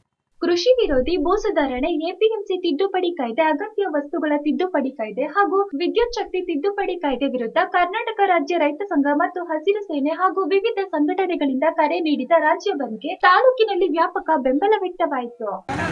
ಕೃಷಿ ವಿರೋಧಿ ಭೂ ಸುಧಾರಣೆ ಎಪಿಎಂಸಿ ತಿದ್ದುಪಡಿ ಕಾಯ್ದೆ ಅಗತ್ಯ ವಸ್ತುಗಳ ತಿದ್ದುಪಡಿ ಕಾಯ್ದೆ ಹಾಗೂ ವಿದ್ಯುತ್ ಶಕ್ತಿ ತಿದ್ದುಪಡಿ ಕಾಯ್ದೆ ವಿರುದ್ಧ ಕರ್ನಾಟಕ ರಾಜ್ಯ ರೈತ ಸಂಘ ಮತ್ತು ಹಸಿರು ಸೇನೆ ಹಾಗೂ ವಿವಿಧ ಸಂಘಟನೆಗಳಿಂದ ಕರೆ ನೀಡಿದ ರಾಜ್ಯ ಬಂದ್ಗೆ ತಾಲೂಕಿನಲ್ಲಿ ವ್ಯಾಪಕ ಬೆಂಬಲ ವ್ಯಕ್ತವಾಯಿತು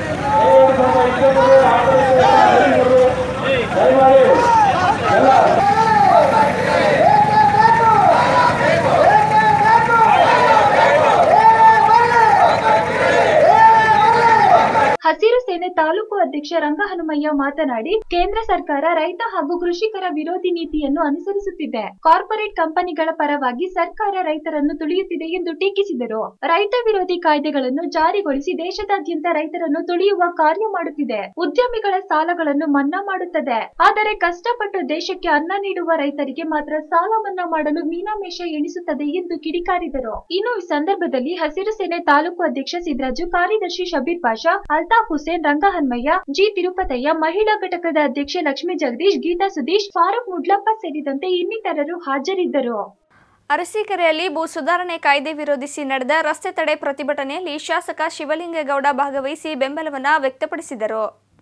ಹಸಿರು ಸೇನೆ ತಾಲೂಕು ಅಧ್ಯಕ್ಷ ರಂಗಹನುಮಯ್ಯ ಮಾತನಾಡಿ ಕೇಂದ್ರ ಸರ್ಕಾರ ರೈತ ಹಾಗೂ ಕೃಷಿಕರ ವಿರೋಧಿ ನೀತಿಯನ್ನು ಅನುಸರಿಸುತ್ತಿದೆ ಕಾರ್ಪೊರೇಟ್ ಕಂಪನಿಗಳ ಪರವಾಗಿ ಸರ್ಕಾರ ರೈತರನ್ನು ತುಳಿಯುತ್ತಿದೆ ಎಂದು ಟೀಕಿಸಿದರು ರೈತ ವಿರೋಧಿ ಕಾಯ್ದೆಗಳನ್ನು ಜಾರಿಗೊಳಿಸಿ ದೇಶದಾದ್ಯಂತ ರೈತರನ್ನು ತುಳಿಯುವ ಕಾರ್ಯ ಮಾಡುತ್ತಿದೆ ಉದ್ಯಮಿಗಳ ಸಾಲಗಳನ್ನು ಮನ್ನಾ ಮಾಡುತ್ತದೆ ಆದರೆ ಕಷ್ಟಪಟ್ಟು ದೇಶಕ್ಕೆ ಅನ್ನ ನೀಡುವ ರೈತರಿಗೆ ಮಾತ್ರ ಸಾಲ ಮನ್ನಾ ಮಾಡಲು ಮೀನಾಮೇಷ ಎಣಿಸುತ್ತದೆ ಎಂದು ಕಿಡಿಕಾರಿದರು ಇನ್ನು ಈ ಸಂದರ್ಭದಲ್ಲಿ ಹಸಿರು ಸೇನೆ ತಾಲೂಕು ಅಧ್ಯಕ್ಷ ಸಿದ್ದರಾಜು ಕಾರ್ಯದರ್ಶಿ ಶಬೀರ್ ಪಾಷಾ ಅಲ್ತಾಫ್ ಹುಸೇನ್ ರಂಗಹನ್ಮಯ್ಯ ಜಿ ತಿರುಪತಯ್ಯ ಮಹಿಳಾ ಘಟಕದ ಅಧ್ಯಕ್ಷೆ ಲಕ್ಷ್ಮೀ ಜಗದೀಶ್ ಗೀತಾ ಸುದೀಶ್ ಫಾರೂಕ್ ಮುಡ್ಲಪ್ಪ ಸೇರಿದಂತೆ ಇನ್ನಿತರರು ಹಾಜರಿದ್ದರು ಅರಸೀಕೆರೆಯಲ್ಲಿ ಭೂ ಸುಧಾರಣೆ ಕಾಯ್ದೆ ವಿರೋಧಿಸಿ ನಡೆದ ರಸ್ತೆ ತಡೆ ಪ್ರತಿಭಟನೆಯಲ್ಲಿ ಶಾಸಕ ಶಿವಲಿಂಗೇಗೌಡ ಭಾಗವಹಿಸಿ ಬೆಂಬಲವನ್ನ ವ್ಯಕ್ತಪಡಿಸಿದರು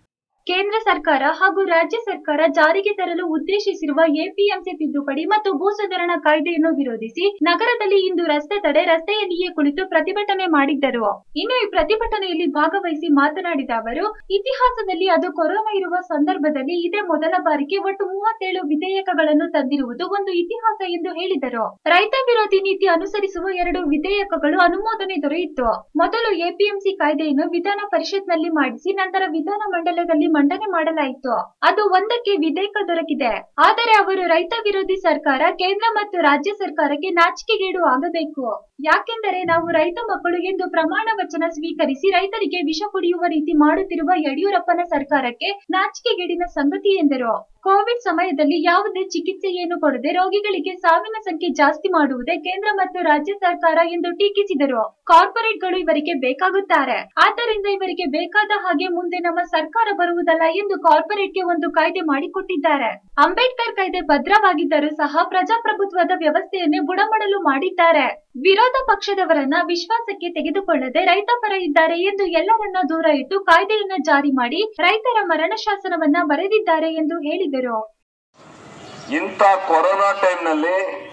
ಕೇಂದ್ರ ಸರ್ಕಾರ ಹಾಗೂ ರಾಜ್ಯ ಸರ್ಕಾರ ಜಾರಿಗೆ ತರಲು ಉದ್ದೇಶಿಸಿರುವ ಎಪಿಎಂಸಿ ತಿದ್ದುಪಡಿ ಮತ್ತು ಭೂ ಸುಧಾರಣಾ ಕಾಯ್ದೆಯನ್ನು ವಿರೋಧಿಸಿ ನಗರದಲ್ಲಿ ಇಂದು ರಸ್ತೆ ತಡೆ ರಸ್ತೆಯಲ್ಲಿಯೇ ಕುಳಿತು ಪ್ರತಿಭಟನೆ ಮಾಡಿದ್ದರು ಇನ್ನು ಈ ಪ್ರತಿಭಟನೆಯಲ್ಲಿ ಭಾಗವಹಿಸಿ ಮಾತನಾಡಿದ ಅವರು ಇತಿಹಾಸದಲ್ಲಿ ಅದು ಕೊರೋನಾ ಇರುವ ಸಂದರ್ಭದಲ್ಲಿ ಇದೇ ಮೊದಲ ಬಾರಿಗೆ ಒಟ್ಟು ಮೂವತ್ತೇಳು ವಿಧೇಯಕಗಳನ್ನು ತಂದಿರುವುದು ಒಂದು ಇತಿಹಾಸ ಎಂದು ಹೇಳಿದರು ರೈತ ವಿರೋಧಿ ನೀತಿ ಅನುಸರಿಸುವ ಎರಡು ವಿಧೇಯಕಗಳು ಅನುಮೋದನೆ ದೊರೆಯಿತು ಮೊದಲು ಎಪಿಎಂಸಿ ಕಾಯ್ದೆಯನ್ನು ವಿಧಾನ ಪರಿಷತ್ನಲ್ಲಿ ಮಾಡಿಸಿ ನಂತರ ವಿಧಾನ ಮಂಡಲದಲ್ಲಿ ಮಂಡನೆ ಮಾಡಲಾಯಿತು ಅದು ಒಂದಕ್ಕೆ ವಿಧೇಯಕ ದೊರಕಿದೆ ಆದರೆ ಅವರು ರೈತ ವಿರೋಧಿ ಸರ್ಕಾರ ಕೇಂದ್ರ ಮತ್ತು ರಾಜ್ಯ ಸರ್ಕಾರಕ್ಕೆ ನಾಚಿಕೆಗೇಡು ಆಗಬೇಕು ಯಾಕೆಂದರೆ ನಾವು ರೈತ ಮಕ್ಕಳು ಎಂದು ಪ್ರಮಾಣ ವಚನ ಸ್ವೀಕರಿಸಿ ರೈತರಿಗೆ ವಿಷ ಕುಡಿಯುವ ರೀತಿ ಮಾಡುತ್ತಿರುವ ಯಡಿಯೂರಪ್ಪನ ಸರ್ಕಾರಕ್ಕೆ ನಾಚಿಕೆಗೇಡಿನ ಸಂಗತಿ ಎಂದರು ಕೋವಿಡ್ ಸಮಯದಲ್ಲಿ ಯಾವುದೇ ಚಿಕಿತ್ಸೆಯನ್ನು ಕೊಡದೆ ರೋಗಿಗಳಿಗೆ ಸಾವಿನ ಸಂಖ್ಯೆ ಜಾಸ್ತಿ ಮಾಡುವುದೇ ಕೇಂದ್ರ ಮತ್ತು ರಾಜ್ಯ ಸರ್ಕಾರ ಎಂದು ಟೀಕಿಸಿದರು ಕಾರ್ಪೊರೇಟ್ಗಳು ಇವರಿಗೆ ಬೇಕಾಗುತ್ತಾರೆ ಆದ್ದರಿಂದ ಇವರಿಗೆ ಬೇಕಾದ ಹಾಗೆ ಮುಂದೆ ನಮ್ಮ ಸರ್ಕಾರ ಬರುವುದಲ್ಲ ಎಂದು ಕಾರ್ಪೊರೇಟ್ಗೆ ಒಂದು ಕಾಯ್ದೆ ಮಾಡಿಕೊಟ್ಟಿದ್ದಾರೆ ಅಂಬೇಡ್ಕರ್ ಕಾಯ್ದೆ ಭದ್ರವಾಗಿದ್ದರೂ ಸಹ ಪ್ರಜಾಪ್ರಭುತ್ವದ ವ್ಯವಸ್ಥೆಯನ್ನೇ ಬುಡಮಡಲು ಮಾಡಿದ್ದಾರೆ ವಿರೋಧ ಪಕ್ಷದವರನ್ನ ವಿಶ್ವಾಸಕ್ಕೆ ತೆಗೆದುಕೊಳ್ಳದೆ ರೈತ ಪರ ಇದ್ದಾರೆ ಎಂದು ಎಲ್ಲರನ್ನ ದೂರ ಇಟ್ಟು ಕಾಯ್ದೆಯನ್ನ ಜಾರಿ ಮಾಡಿ ರೈತರ ಮರಣ ಶಾಸನವನ್ನ ಬರೆದಿದ್ದಾರೆ ಎಂದು ಹೇಳಿದರು ಇಂಥ ಕೊರೋನಾ ಟೈಮ್ನಲ್ಲಿ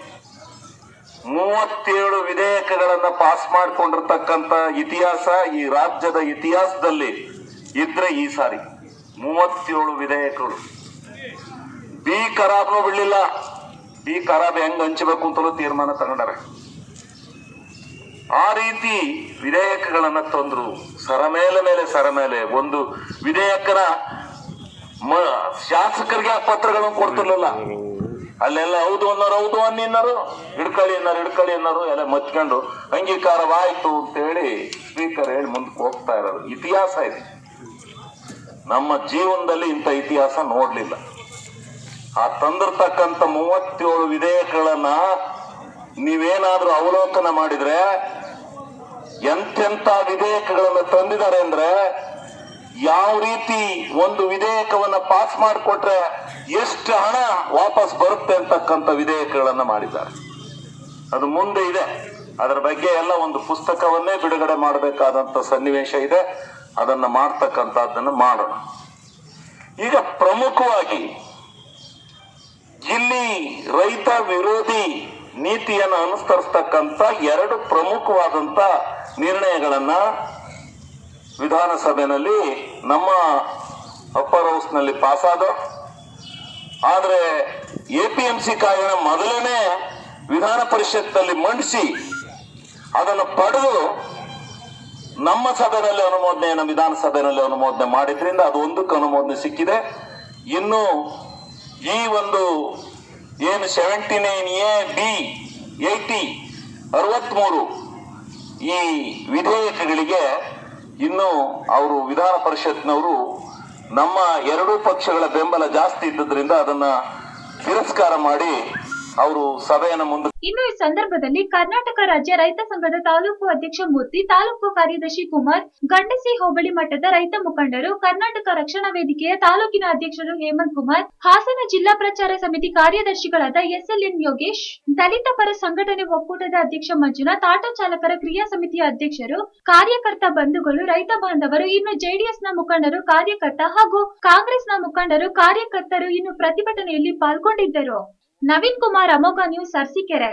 ಮೂವತ್ತೇಳು ವಿಧೇಯಕಗಳನ್ನ ಪಾಸ್ ಮಾಡಿಕೊಂಡಿರ್ತಕ್ಕಂಥ ಇತಿಹಾಸ ಈ ರಾಜ್ಯದ ಇತಿಹಾಸದಲ್ಲಿ ಇದ್ರೆ ಈ ಸಾರಿ ಮೂವತ್ತೇಳು ವಿಧೇಯಕಗಳು ಬಿ ಖರಾಬ್ನು ಬಿಡ್ಲಿಲ್ಲ ಬಿ ಖರಾಬ್ ಹೆಂಗ್ ಹಂಚಬೇಕು ಅಂತಲೂ ತೀರ್ಮಾನ ತಗೊಂಡಾರೆ ಆ ರೀತಿ ವಿಧೇಯಕಗಳನ್ನ ತಂದ್ರು ಸರಮೇಲೆ ಮೇಲೆ ಸರಮೇಲೆ ಒಂದು ವಿಧೇಯಕನ ಮ- ಶಾಸಕರಿಗೆ ಆ ಪತ್ರಗಳನ್ನು ಕೊಡ್ತಿರ್ಲಿಲ್ಲ ಅಲ್ಲೆಲ್ಲ ಹೌದು ಅನ್ನೋರು ಹೌದು ಅನ್ನಿನ್ನರು ಹಿಡ್ಕಳಿ ಅನ್ನೋರು ಹಿಡ್ಕಳಿ ಅನ್ನೋರು ಎಲ್ಲ ಮತ್ಕೊಂಡು ಅಂಗೀಕಾರವಾಯ್ತು ಅಂತೇಳಿ ಸ್ಪೀಕರ್ ಹೇಳಿ ಮುಂದಕ್ಕೆ ಹೋಗ್ತಾ ಇರೋದು ಇತಿಹಾಸ ಇದೆ ನಮ್ಮ ಜೀವನದಲ್ಲಿ ಇಂಥ ಇತಿಹಾಸ ನೋಡ್ಲಿಲ್ಲ ಆ ತಂದಿರ್ತಕ್ಕಂಥ ಮೂವತ್ತೇಳು ವಿಧೇಯಕಗಳನ್ನ ನೀವೇನಾದ್ರೂ ಅವಲೋಕನ ಮಾಡಿದ್ರೆ ಎಂತೆಂತ ವಿಧೇಯಕಗಳನ್ನ ತಂದಿದ್ದಾರೆ ಅಂದ್ರೆ ಯಾವ ರೀತಿ ಒಂದು ವಿಧೇಯಕವನ್ನ ಪಾಸ್ ಮಾಡಿಕೊಟ್ರೆ ಎಷ್ಟು ಹಣ ವಾಪಸ್ ಬರುತ್ತೆ ಅಂತಕ್ಕಂಥ ವಿಧೇಯಕಗಳನ್ನ ಮಾಡಿದ್ದಾರೆ ಅದು ಮುಂದೆ ಇದೆ ಅದರ ಬಗ್ಗೆ ಎಲ್ಲ ಒಂದು ಪುಸ್ತಕವನ್ನೇ ಬಿಡುಗಡೆ ಮಾಡಬೇಕಾದಂತ ಸನ್ನಿವೇಶ ಇದೆ ಅದನ್ನ ಮಾಡ್ತಕ್ಕಂಥದ್ದನ್ನು ಮಾಡೋಣ ಈಗ ಪ್ರಮುಖವಾಗಿ ಇಲ್ಲಿ ರೈತ ವಿರೋಧಿ ನೀತಿಯನ್ನು ಅನುಸರಿಸ್ತಕ್ಕಂಥ ಎರಡು ಪ್ರಮುಖವಾದಂತ ನಿರ್ಣಯಗಳನ್ನ ವಿಧಾನಸಭೆಯಲ್ಲಿ ನಮ್ಮ ಅಪ್ಪರ್ ಹೌಸ್ನಲ್ಲಿ ಪಾಸ್ ಆದ ಆದ್ರೆ ಎಪಿಎಂಸಿ ಕಾಯ್ದೆನ ಮೊದಲನೇ ವಿಧಾನ ಪರಿಷತ್ನಲ್ಲಿ ಮಂಡಿಸಿ ಅದನ್ನು ಪಡೆದು ನಮ್ಮ ಸಭೆಯಲ್ಲಿ ಅನುಮೋದನೆಯನ್ನು ವಿಧಾನಸಭೆಯಲ್ಲಿ ಅನುಮೋದನೆ ಮಾಡಿದ್ರಿಂದ ಅದು ಒಂದಕ್ಕೆ ಅನುಮೋದನೆ ಸಿಕ್ಕಿದೆ ಇನ್ನು ಈ ಒಂದು ಏನು seventy nine A B eighty ಅರವತ್ಮೂರು ಈ ವಿಧೇಯಕಗಳಿಗೆ ಇನ್ನು ಅವರು ವಿಧಾನ ಪರಿಷತ್ನವರು ನಮ್ಮ ಎರಡೂ ಪಕ್ಷಗಳ ಬೆಂಬಲ ಜಾಸ್ತಿ ಇದ್ದದ್ರಿಂದ ಅದನ್ನ ತಿರಸ್ಕಾರ ಮಾಡಿ ಅವರು ಸಭೆಯನ್ನು ಮುಂದೆ ಇನ್ನು ಈ ಸಂದರ್ಭದಲ್ಲಿ ಕರ್ನಾಟಕ ರಾಜ್ಯ ರೈತ ಸಂಘದ ತಾಲೂಕು ಅಧ್ಯಕ್ಷ ಮೂರ್ತಿ ತಾಲೂಕು ಕಾರ್ಯದರ್ಶಿ ಕುಮಾರ್ ಗಂಡಸಿ ಹೋಬಳಿ ಮಟ್ಟದ ರೈತ ಮುಖಂಡರು ಕರ್ನಾಟಕ ರಕ್ಷಣಾ ವೇದಿಕೆಯ ತಾಲೂಕಿನ ಅಧ್ಯಕ್ಷರು ಹೇಮಂತ್ ಕುಮಾರ್ ಹಾಸನ ಜಿಲ್ಲಾ ಪ್ರಚಾರ ಸಮಿತಿ ಕಾರ್ಯದರ್ಶಿಗಳಾದ ಎಸ್ಎಲ್ಎನ್ ಯೋಗೇಶ್ ದಲಿತ ಪರ ಸಂಘಟನೆ ಒಕ್ಕೂಟದ ಅಧ್ಯಕ್ಷ ಮಂಜುನಾಥ್ ಆಟೋ ಚಾಲಕರ ಕ್ರಿಯಾ ಸಮಿತಿಯ ಅಧ್ಯಕ್ಷರು ಕಾರ್ಯಕರ್ತ ಬಂಧುಗಳು ರೈತ ಬಾಂಧವರು ಇನ್ನು ಜೆಡಿಎಸ್ನ ಮುಖಂಡರು ಕಾರ್ಯಕರ್ತ ಹಾಗೂ ಕಾಂಗ್ರೆಸ್ನ ಮುಖಂಡರು ಕಾರ್ಯಕರ್ತರು ಇನ್ನು ಪ್ರತಿಭಟನೆಯಲ್ಲಿ ಪಾಲ್ಗೊಂಡಿದ್ದರು ನವೀನ್ ಕುಮಾರ್ ಅಮೋಘ ನ್ಯೂಸ್ ಅರಸೀಕೆರೆ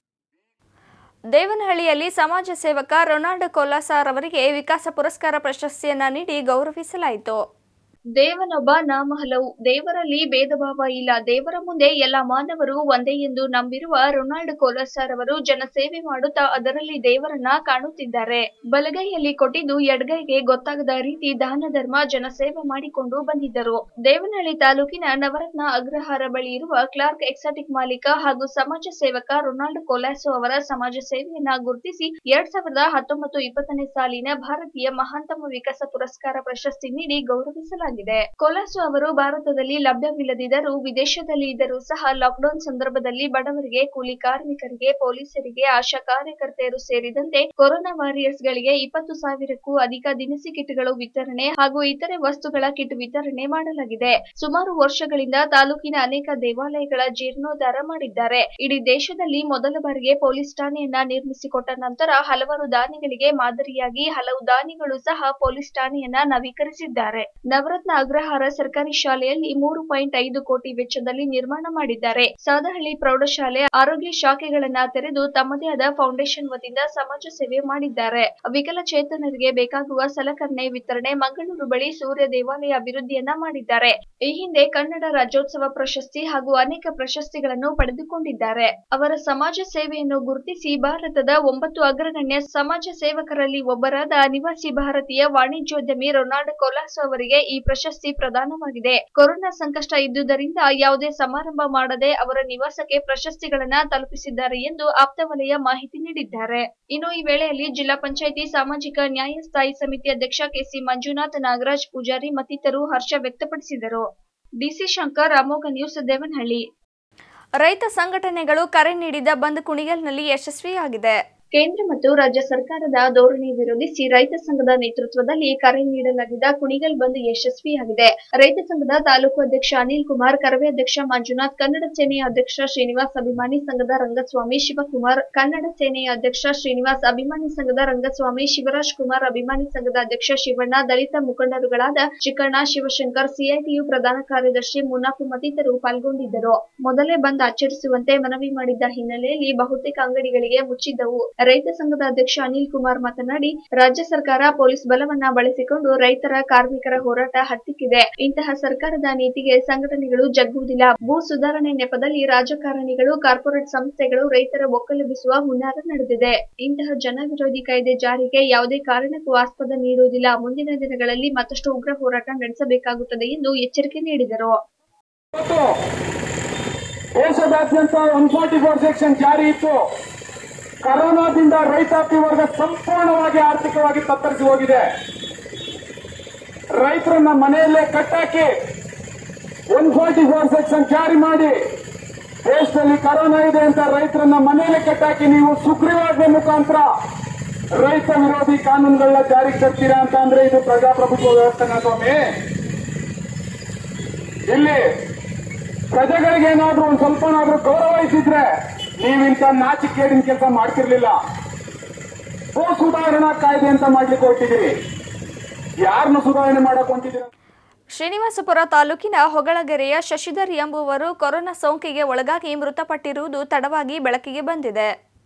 ದೇವನಹಳ್ಳಿಯಲ್ಲಿ ಸಮಾಜ ಸೇವಕ ರೊನಾಲ್ಡ್ ಕೊಲಾಸಾರ್ ಅವರಿಗೆ ವಿಕಾಸ ಪುರಸ್ಕಾರ ಪ್ರಶಸ್ತಿಯನ್ನ ನೀಡಿ ಗೌರವಿಸಲಾಯಿತು ದೇವನೊಬ್ಬ ನಾಮ ಹಲವು ದೇವರಲ್ಲಿ ಭೇದ ಭಾವ ಇಲ್ಲ ದೇವರ ಮುಂದೆ ಎಲ್ಲ ಮಾನವರು ಒಂದೇ ಎಂದು ನಂಬಿರುವ ರೊನಾಲ್ಡ್ ಕೋಲಸಾರ್ ಅವರು ಜನಸೇವೆ ಮಾಡುತ್ತಾ ಅದರಲ್ಲಿ ದೇವರನ್ನ ಕಾಣುತ್ತಿದ್ದಾರೆ ಬಲಗೈಯಲ್ಲಿ ಕೊಟ್ಟಿದ್ದು ಎಡಗೈಗೆ ಗೊತ್ತಾಗದ ರೀತಿ ದಾನ ಧರ್ಮ ಜನಸೇವೆ ಮಾಡಿಕೊಂಡು ಬಂದಿದ್ದರು ದೇವನಹಳ್ಳಿ ತಾಲೂಕಿನ ನವರತ್ನ ಅಗ್ರಹಾರ ಬಳಿ ಇರುವ ಕ್ಲಾರ್ಕ್ ಎಕ್ಸಾಟಿಕ್ ಮಾಲೀಕ ಹಾಗೂ ಸಮಾಜ ಸೇವಕ ರೊನಾಲ್ಡ್ ಕೊಲಾಸೋ ಅವರ ಸಮಾಜ ಸೇವೆಯನ್ನ ಗುರುತಿಸಿ ಎರಡ್ ಸಾವಿರದ ಹತ್ತೊಂಬತ್ತು ಇಪ್ಪತ್ತನೇ ಸಾಲಿನ ಭಾರತೀಯ ಮಹಾಂತಮ ವಿಕಾಸ ಪುರಸ್ಕಾರ ಪ್ರಶಸ್ತಿ ನೀಡಿ ಗೌರವಿಸಲಾಗಿದೆ ಕೊಲಾಸೋ ಅವರು ಭಾರತದಲ್ಲಿ ಲಭ್ಯವಿಲ್ಲದಿದ್ದರೂ ವಿದೇಶದಲ್ಲಿ ಇದ್ದರೂ ಸಹ ಲಾಕ್ಡೌನ್ ಸಂದರ್ಭದಲ್ಲಿ ಬಡವರಿಗೆ ಕೂಲಿ ಕಾರ್ಮಿಕರಿಗೆ ಪೊಲೀಸರಿಗೆ ಆಶಾ ಕಾರ್ಯಕರ್ತೆಯರು ಸೇರಿದಂತೆ ಕೊರೋನಾ ವಾರಿಯರ್ಸ್ ಗಳಿಗೆ ಇಪ್ಪತ್ತು ಸಾವಿರಕ್ಕೂ ಅಧಿಕ ದಿನಸಿ ಕಿಟ್ಗಳು ವಿತರಣೆ ಹಾಗೂ ಇತರೆ ವಸ್ತುಗಳ ಕಿಟ್ ವಿತರಣೆ ಮಾಡಲಾಗಿದೆ ಸುಮಾರು ವರ್ಷಗಳಿಂದ ತಾಲೂಕಿನ ಅನೇಕ ದೇವಾಲಯಗಳ ಜೀರ್ಣೋದ್ಧಾರ ಮಾಡಿದ್ದಾರೆ ಇಡೀ ದೇಶದಲ್ಲಿ ಮೊದಲ ಬಾರಿಗೆ ಪೊಲೀಸ್ ಠಾಣೆಯನ್ನ ನಿರ್ಮಿಸಿಕೊಟ್ಟ ನಂತರ ಹಲವಾರು ದಾನಿಗಳಿಗೆ ಮಾದರಿಯಾಗಿ ಹಲವು ದಾನಿಗಳು ಸಹ ಪೊಲೀಸ್ ಠಾಣೆಯನ್ನ ನವೀಕರಿಸಿದ್ದಾರೆ ನವರತ್ನ ಮಂಜುನಾಥ್ನ ಅಗ್ರಹಾರ ಸರ್ಕಾರಿ ಶಾಲೆಯಲ್ಲಿ ಮೂರು ಪಾಯಿಂಟ್ ಐದು ಕೋಟಿ ವೆಚ್ಚದಲ್ಲಿ ನಿರ್ಮಾಣ ಮಾಡಿದ್ದಾರೆ ಸೌದಹಳ್ಳಿ ಪ್ರೌಢಶಾಲೆ ಆರೋಗ್ಯ ಶಾಖೆಗಳನ್ನ ತೆರೆದು ತಮ್ಮದೇ ಆದ ಫೌಂಡೇಶನ್ ವತಿಯಿಂದ ಸಮಾಜ ಸೇವೆ ಮಾಡಿದ್ದಾರೆ ವಿಕಲಚೇತನರಿಗೆ ಬೇಕಾಗುವ ಸಲಕರಣೆ ವಿತರಣೆ ಮಂಗಳೂರು ಬಳಿ ಸೂರ್ಯ ದೇವಾಲಯ ಅಭಿವೃದ್ಧಿಯನ್ನ ಮಾಡಿದ್ದಾರೆ ಈ ಹಿಂದೆ ಕನ್ನಡ ರಾಜ್ಯೋತ್ಸವ ಪ್ರಶಸ್ತಿ ಹಾಗೂ ಅನೇಕ ಪ್ರಶಸ್ತಿಗಳನ್ನು ಪಡೆದುಕೊಂಡಿದ್ದಾರೆ ಅವರ ಸಮಾಜ ಸೇವೆಯನ್ನು ಗುರುತಿಸಿ ಭಾರತದ ಒಂಬತ್ತು ಅಗ್ರಗಣ್ಯ ಸಮಾಜ ಸೇವಕರಲ್ಲಿ ಒಬ್ಬರಾದ ಅನಿವಾಸಿ ಭಾರತೀಯ ವಾಣಿಜ್ಯೋದ್ಯಮಿ ರೊನಾಲ್ಡ್ ಕೊಲಾಸೋ ಅವರಿಗೆ ಈ ಪ್ರಶಸ್ತಿ ಪ್ರದಾನವಾಗಿದೆ ಕೊರೋನಾ ಸಂಕಷ್ಟ ಇದ್ದುದರಿಂದ ಯಾವುದೇ ಸಮಾರಂಭ ಮಾಡದೆ ಅವರ ನಿವಾಸಕ್ಕೆ ಪ್ರಶಸ್ತಿಗಳನ್ನ ತಲುಪಿಸಿದ್ದಾರೆ ಎಂದು ಆಪ್ತವಲಯ ಮಾಹಿತಿ ನೀಡಿದ್ದಾರೆ ಇನ್ನು ಈ ವೇಳೆಯಲ್ಲಿ ಜಿಲ್ಲಾ ಪಂಚಾಯಿತಿ ಸಾಮಾಜಿಕ ನ್ಯಾಯ ಸ್ಥಾಯಿ ಸಮಿತಿ ಅಧ್ಯಕ್ಷ ಕೆಸಿ ಮಂಜುನಾಥ್ ನಾಗರಾಜ್ ಪೂಜಾರಿ ಮತ್ತಿತರರು ಹರ್ಷ ವ್ಯಕ್ತಪಡಿಸಿದರು ಡಿಸಿ ಶಂಕರ್ ಅಮೋಘ ನ್ಯೂಸ್ ದೇವನಹಳ್ಳಿ ರೈತ ಸಂಘಟನೆಗಳು ಕರೆ ನೀಡಿದ ಬಂದ್ ಕುಣಿಗಲ್ನಲ್ಲಿ ಯಶಸ್ವಿಯಾಗಿದೆ ಕೇಂದ್ರ ಮತ್ತು ರಾಜ್ಯ ಸರ್ಕಾರದ ಧೋರಣೆ ವಿರೋಧಿಸಿ ರೈತ ಸಂಘದ ನೇತೃತ್ವದಲ್ಲಿ ಕರೆ ನೀಡಲಾಗಿದ್ದ ಕುಣಿಗಲ್ ಬಂದ್ ಯಶಸ್ವಿಯಾಗಿದೆ ರೈತ ಸಂಘದ ತಾಲೂಕು ಅಧ್ಯಕ್ಷ ಅನಿಲ್ ಕುಮಾರ್ ಕರವೇ ಅಧ್ಯಕ್ಷ ಮಂಜುನಾಥ್ ಕನ್ನಡ ಸೇನೆಯ ಅಧ್ಯಕ್ಷ ಶ್ರೀನಿವಾಸ್ ಅಭಿಮಾನಿ ಸಂಘದ ರಂಗಸ್ವಾಮಿ ಶಿವಕುಮಾರ್ ಕನ್ನಡ ಸೇನೆಯ ಅಧ್ಯಕ್ಷ ಶ್ರೀನಿವಾಸ್ ಅಭಿಮಾನಿ ಸಂಘದ ರಂಗಸ್ವಾಮಿ ಶಿವರಾಜ್ ಕುಮಾರ್ ಅಭಿಮಾನಿ ಸಂಘದ ಅಧ್ಯಕ್ಷ ಶಿವಣ್ಣ ದಲಿತ ಮುಖಂಡರುಗಳಾದ ಚಿಕ್ಕಣ್ಣ ಶಿವಶಂಕರ್ ಸಿಐಟಿಯು ಪ್ರಧಾನ ಕಾರ್ಯದರ್ಶಿ ಮುನಾಫು ಮತ್ತಿತರರು ಪಾಲ್ಗೊಂಡಿದ್ದರು ಮೊದಲೇ ಬಂದ್ ಆಚರಿಸುವಂತೆ ಮನವಿ ಮಾಡಿದ್ದ ಹಿನ್ನೆಲೆಯಲ್ಲಿ ಬಹುತೇಕ ಅಂಗಡಿಗಳಿಗೆ ಮುಚ್ಚಿದ್ದವು ರೈತ ಸಂಘದ ಅಧ್ಯಕ್ಷ ಅನಿಲ್ ಕುಮಾರ್ ಮಾತನಾಡಿ ರಾಜ್ಯ ಸರ್ಕಾರ ಪೊಲೀಸ್ ಬಲವನ್ನ ಬಳಸಿಕೊಂಡು ರೈತರ ಕಾರ್ಮಿಕರ ಹೋರಾಟ ಹತ್ತಿಕ್ಕಿದೆ ಇಂತಹ ಸರ್ಕಾರದ ನೀತಿಗೆ ಸಂಘಟನೆಗಳು ಜಗ್ಗುವುದಿಲ್ಲ ಭೂ ಸುಧಾರಣೆ ನೆಪದಲ್ಲಿ ರಾಜಕಾರಣಿಗಳು ಕಾರ್ಪೊರೇಟ್ ಸಂಸ್ಥೆಗಳು ರೈತರ ಒಕ್ಕಲೆಬ್ಬಿಸುವ ಹುನ್ನಾರ ನಡೆದಿದೆ ಇಂತಹ ಜನ ವಿರೋಧಿ ಕಾಯ್ದೆ ಜಾರಿಗೆ ಯಾವುದೇ ಕಾರಣಕ್ಕೂ ಆಸ್ಪದ ನೀಡುವುದಿಲ್ಲ ಮುಂದಿನ ದಿನಗಳಲ್ಲಿ ಮತ್ತಷ್ಟು ಉಗ್ರ ಹೋರಾಟ ನಡೆಸಬೇಕಾಗುತ್ತದೆ ಎಂದು ಎಚ್ಚರಿಕೆ ನೀಡಿದರು ದೇಶದಾದ್ಯಂತ ಒನ್ ಫಾರ್ಟಿ ಫೋರ್ ಸೆಕ್ಷನ್ ಜಾರಿ ಇತ್ತು ಕರೋನಾದಿಂದ ರೈತಾಪಿ ವರ್ಗ ಸಂಪೂರ್ಣವಾಗಿ ಆರ್ಥಿಕವಾಗಿ ತತ್ತರಿಸಿ ಹೋಗಿದೆ ರೈತರನ್ನ ಮನೆಯಲ್ಲೇ ಕಟ್ಟಾಕಿ ಒನ್ ಫಾರ್ಟಿ ಫೋರ್ ಸೆಕ್ಷನ್ ಜಾರಿ ಮಾಡಿ ದೇಶದಲ್ಲಿ ಕರೋನಾ ಇದೆ ಅಂತ ರೈತರನ್ನ ಮನೆಯಲ್ಲೇ ಕಟ್ಟಾಕಿ ನೀವು ಸುಗ್ರೀವಾಜ್ಞೆ ಮುಖಾಂತರ ರೈತ ವಿರೋಧಿ ಕಾನೂನುಗಳನ್ನ ಜಾರಿಗೆ ತರ್ತೀರಾ ಅಂತ ಅಂದ್ರೆ ಇದು ಪ್ರಜಾಪ್ರಭುತ್ವ ವ್ಯವಸ್ಥೆನ ಸ್ವಾಮಿ ಇಲ್ಲಿ ಪ್ರಜೆಗಳಿಗೆ ಏನಾದ್ರೂ ಒಂದ್ ಸ್ವಲ್ಪನಾದ್ರೂ ಗೌರವಿಸಿದ್ರೆ ನೀವಿಂತ ನಾಚಿಕೇಡಿನ ಕೆಲಸ ಮಾಡ್ತಿರ್ಲಿಲ್ಲ ಭೂ ಸುಧಾರಣಾ ಕಾಯ್ದೆ ಅಂತ ಮಾಡ್ಲಿಕ್ಕೆ ಹೊರಟಿದ್ದೀರಿ ಯಾರನ್ನು ಸುಧಾರಣೆ ಮಾಡಕ್ ಹೊಂಟಿದ್ದೀರ ಶ್ರೀನಿವಾಸಪುರ ತಾಲೂಕಿನ ಹೊಗಳಗೆರೆಯ ಶಶಿಧರ್ ಎಂಬುವರು ಕೊರೋನಾ ಸೋಂಕಿಗೆ ಒಳಗಾಗಿ ಮೃತಪಟ್ಟಿರುವುದು ತಡವಾಗಿ ಬೆಳಕಿಗೆ ಬಂದಿದೆ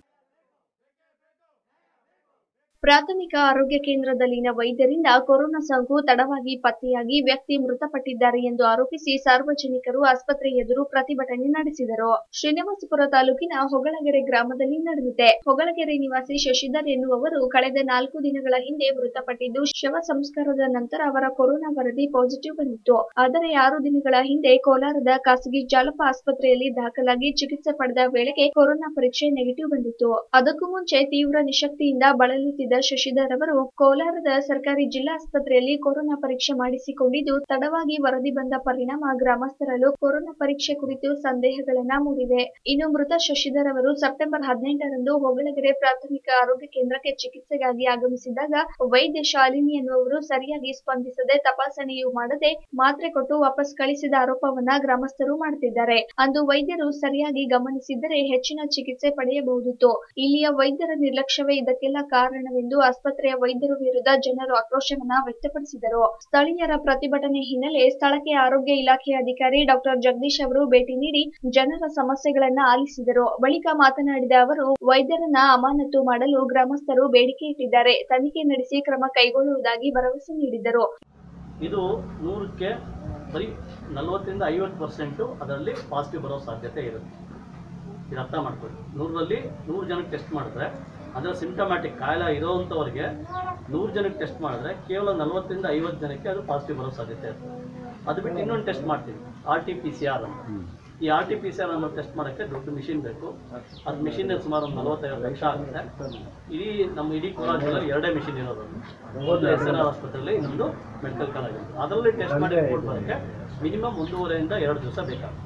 ಪ್ರಾಥಮಿಕ ಆರೋಗ್ಯ ಕೇಂದ್ರದಲ್ಲಿನ ವೈದ್ಯರಿಂದ ಕೊರೋನಾ ಸೋಂಕು ತಡವಾಗಿ ಪತ್ತೆಯಾಗಿ ವ್ಯಕ್ತಿ ಮೃತಪಟ್ಟಿದ್ದಾರೆ ಎಂದು ಆರೋಪಿಸಿ ಸಾರ್ವಜನಿಕರು ಆಸ್ಪತ್ರೆ ಎದುರು ಪ್ರತಿಭಟನೆ ನಡೆಸಿದರು ಶ್ರೀನಿವಾಸಪುರ ತಾಲೂಕಿನ ಹೊಗಳಗೆರೆ ಗ್ರಾಮದಲ್ಲಿ ನಡೆದಿದೆ ಹೊಗಳಗೆರೆ ನಿವಾಸಿ ಶಶಿಧರ್ ಎನ್ನುವವರು ಕಳೆದ ನಾಲ್ಕು ದಿನಗಳ ಹಿಂದೆ ಮೃತಪಟ್ಟಿದ್ದು ಶವ ಸಂಸ್ಕಾರದ ನಂತರ ಅವರ ಕೊರೋನಾ ವರದಿ ಪಾಸಿಟಿವ್ ಬಂದಿತ್ತು ಆದರೆ ಆರು ದಿನಗಳ ಹಿಂದೆ ಕೋಲಾರದ ಖಾಸಗಿ ಜಾಲಪ ಆಸ್ಪತ್ರೆಯಲ್ಲಿ ದಾಖಲಾಗಿ ಚಿಕಿತ್ಸೆ ಪಡೆದ ವೇಳೆಗೆ ಕೊರೋನಾ ಪರೀಕ್ಷೆ ನೆಗೆಟಿವ್ ಬಂದಿತ್ತು ಅದಕ್ಕೂ ಮುಂಚೆ ತೀವ್ರ ನಿಶಕ್ತಿಯಿಂದ ಬಳಲುತ್ತಿದ್ದ ಶಶಿಧರ್ ಅವರು ಕೋಲಾರದ ಸರ್ಕಾರಿ ಜಿಲ್ಲಾ ಆಸ್ಪತ್ರೆಯಲ್ಲಿ ಕೊರೋನಾ ಪರೀಕ್ಷೆ ಮಾಡಿಸಿಕೊಂಡಿದ್ದು ತಡವಾಗಿ ವರದಿ ಬಂದ ಪರಿಣಾಮ ಗ್ರಾಮಸ್ಥರಲ್ಲೂ ಕೊರೋನಾ ಪರೀಕ್ಷೆ ಕುರಿತು ಸಂದೇಹಗಳನ್ನ ಮೂಡಿವೆ ಇನ್ನು ಮೃತ ಶಶಿಧರ್ ಅವರು ಸೆಪ್ಟೆಂಬರ್ ಹದಿನೆಂಟರಂದು ಹೊಗಳಗೆರೆ ಪ್ರಾಥಮಿಕ ಆರೋಗ್ಯ ಕೇಂದ್ರಕ್ಕೆ ಚಿಕಿತ್ಸೆಗಾಗಿ ಆಗಮಿಸಿದಾಗ ವೈದ್ಯ ಶಾಲಿನಿ ಎನ್ನುವರು ಸರಿಯಾಗಿ ಸ್ಪಂದಿಸದೆ ತಪಾಸಣೆಯೂ ಮಾಡದೆ ಮಾತ್ರೆ ಕೊಟ್ಟು ವಾಪಸ್ ಕಳಿಸಿದ ಆರೋಪವನ್ನ ಗ್ರಾಮಸ್ಥರು ಮಾಡುತ್ತಿದ್ದಾರೆ ಅಂದು ವೈದ್ಯರು ಸರಿಯಾಗಿ ಗಮನಿಸಿದ್ದರೆ ಹೆಚ್ಚಿನ ಚಿಕಿತ್ಸೆ ಪಡೆಯಬಹುದಿತ್ತು ಇಲ್ಲಿಯ ವೈದ್ಯರ ನಿರ್ಲಕ್ಷ್ಯವೇ ಇದಕ್ಕೆಲ್ಲ ಕಾರಣವೆಂದು ಆಸ್ಪತ್ರೆಯ ವೈದ್ಯರ ವಿರುದ್ಧ ಜನರು ಆಕ್ರೋಶವನ್ನ ವ್ಯಕ್ತಪಡಿಸಿದರು ಸ್ಥಳೀಯರ ಪ್ರತಿಭಟನೆ ಹಿನ್ನೆಲೆ ಸ್ಥಳಕ್ಕೆ ಆರೋಗ್ಯ ಇಲಾಖೆಯ ಅಧಿಕಾರಿ ಡಾಕ್ಟರ್ ಜಗದೀಶ್ ಅವರು ಭೇಟಿ ನೀಡಿ ಜನರ ಸಮಸ್ಯೆಗಳನ್ನ ಆಲಿಸಿದರು ಬಳಿಕ ಮಾತನಾಡಿದ ಅವರು ವೈದ್ಯರನ್ನ ಅಮಾನತು ಮಾಡಲು ಗ್ರಾಮಸ್ಥರು ಬೇಡಿಕೆ ಇಟ್ಟಿದ್ದಾರೆ ತನಿಖೆ ನಡೆಸಿ ಕ್ರಮ ಕೈಗೊಳ್ಳುವುದಾಗಿ ಭರವಸೆ ನೀಡಿದರು ಇದು ನೂರಕ್ಕೆ ಬರೀ ನಲವತ್ತರಿಂದ ಐವತ್ತು ಪರ್ಸೆಂಟು ಅದರಲ್ಲಿ ಪಾಸಿಟಿವ್ ಬರೋ ಸಾಧ್ಯತೆ ಇರುತ್ತೆ ಇದು ಅರ್ಥ ಮಾಡ್ಕೊಳ್ಳಿ ನೂರರಲ್ಲಿ ನೂರು ಜನಕ್ಕೆ ಟೆಸ್ಟ್ ಮಾಡಿದ್ರೆ ಅಂದರೆ ಸಿಂಟಮ್ಯಾಟಿಕ್ ಕಾಯಿಲೆ ಇರೋವಂಥವ್ರಿಗೆ ನೂರು ಜನಕ್ಕೆ ಟೆಸ್ಟ್ ಮಾಡಿದ್ರೆ ಕೇವಲ ನಲವತ್ತರಿಂದ ಐವತ್ತು ಜನಕ್ಕೆ ಅದು ಪಾಸಿಟಿವ್ ಬರೋ ಸಾಧ್ಯತೆ ಇರುತ್ತೆ ಅದು ಬಿಟ್ಟು ಇನ್ನೊಂದು ಟೆಸ್ಟ್ ಮಾಡ್ತೀವಿ R T P C R ಅಂತ ಈ R T P C R ಅನ್ನು ಟೆಸ್ಟ್ ಮಾಡೋಕ್ಕೆ ದೊಡ್ಡ ಮಿಷಿನ್ ಬೇಕು ಅದು ಮಿಷಿನ್ ಸುಮಾರು ಒಂದು ನಲವತ್ತೈದು ಲಕ್ಷ ಆಗುತ್ತೆ ಇಡೀ ನಮ್ಮ ಇಡೀ ಕೋಲಾರ ಜಿಲ್ಲೆಯಲ್ಲಿ ಎರಡೇ ಮಿಷಿನ್ ಇರೋದು ಒಂದು ಎಸ್ ಎನ್ ಆರ್ ಆಸ್ಪತ್ರೆಯಲ್ಲಿ ಇನ್ನೊಂದು ಮೆಡಿಕಲ್ ಕಾಲೇಜ್ ಅದರಲ್ಲಿ ಟೆಸ್ಟ್ ಮಾಡಿ ರಿಪೋರ್ಟ್ ಬರೋಕ್ಕೆ ಮಿನಿಮಮ್ ಒಂದೂವರೆಯಿಂದ ಎರಡು ದಿವಸ ಬೇಕಾಗುತ್ತೆ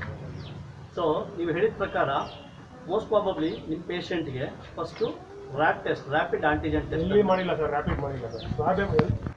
ಸೊ ನೀವು ಹೇಳಿದ ಪ್ರಕಾರ ಮೋಸ್ಟ್ ಪ್ರಾಬಬ್ಲಿ ನಿಮ್ಮ ಪೇಷಂಟ್ಗೆ first rap test rapid antigen test ಮಾಡಿಲ್ಲ ಸರ್ ರ್ಯಾಪಿಡ್ ಮಾಡಿಲ್ಲ ಸರ್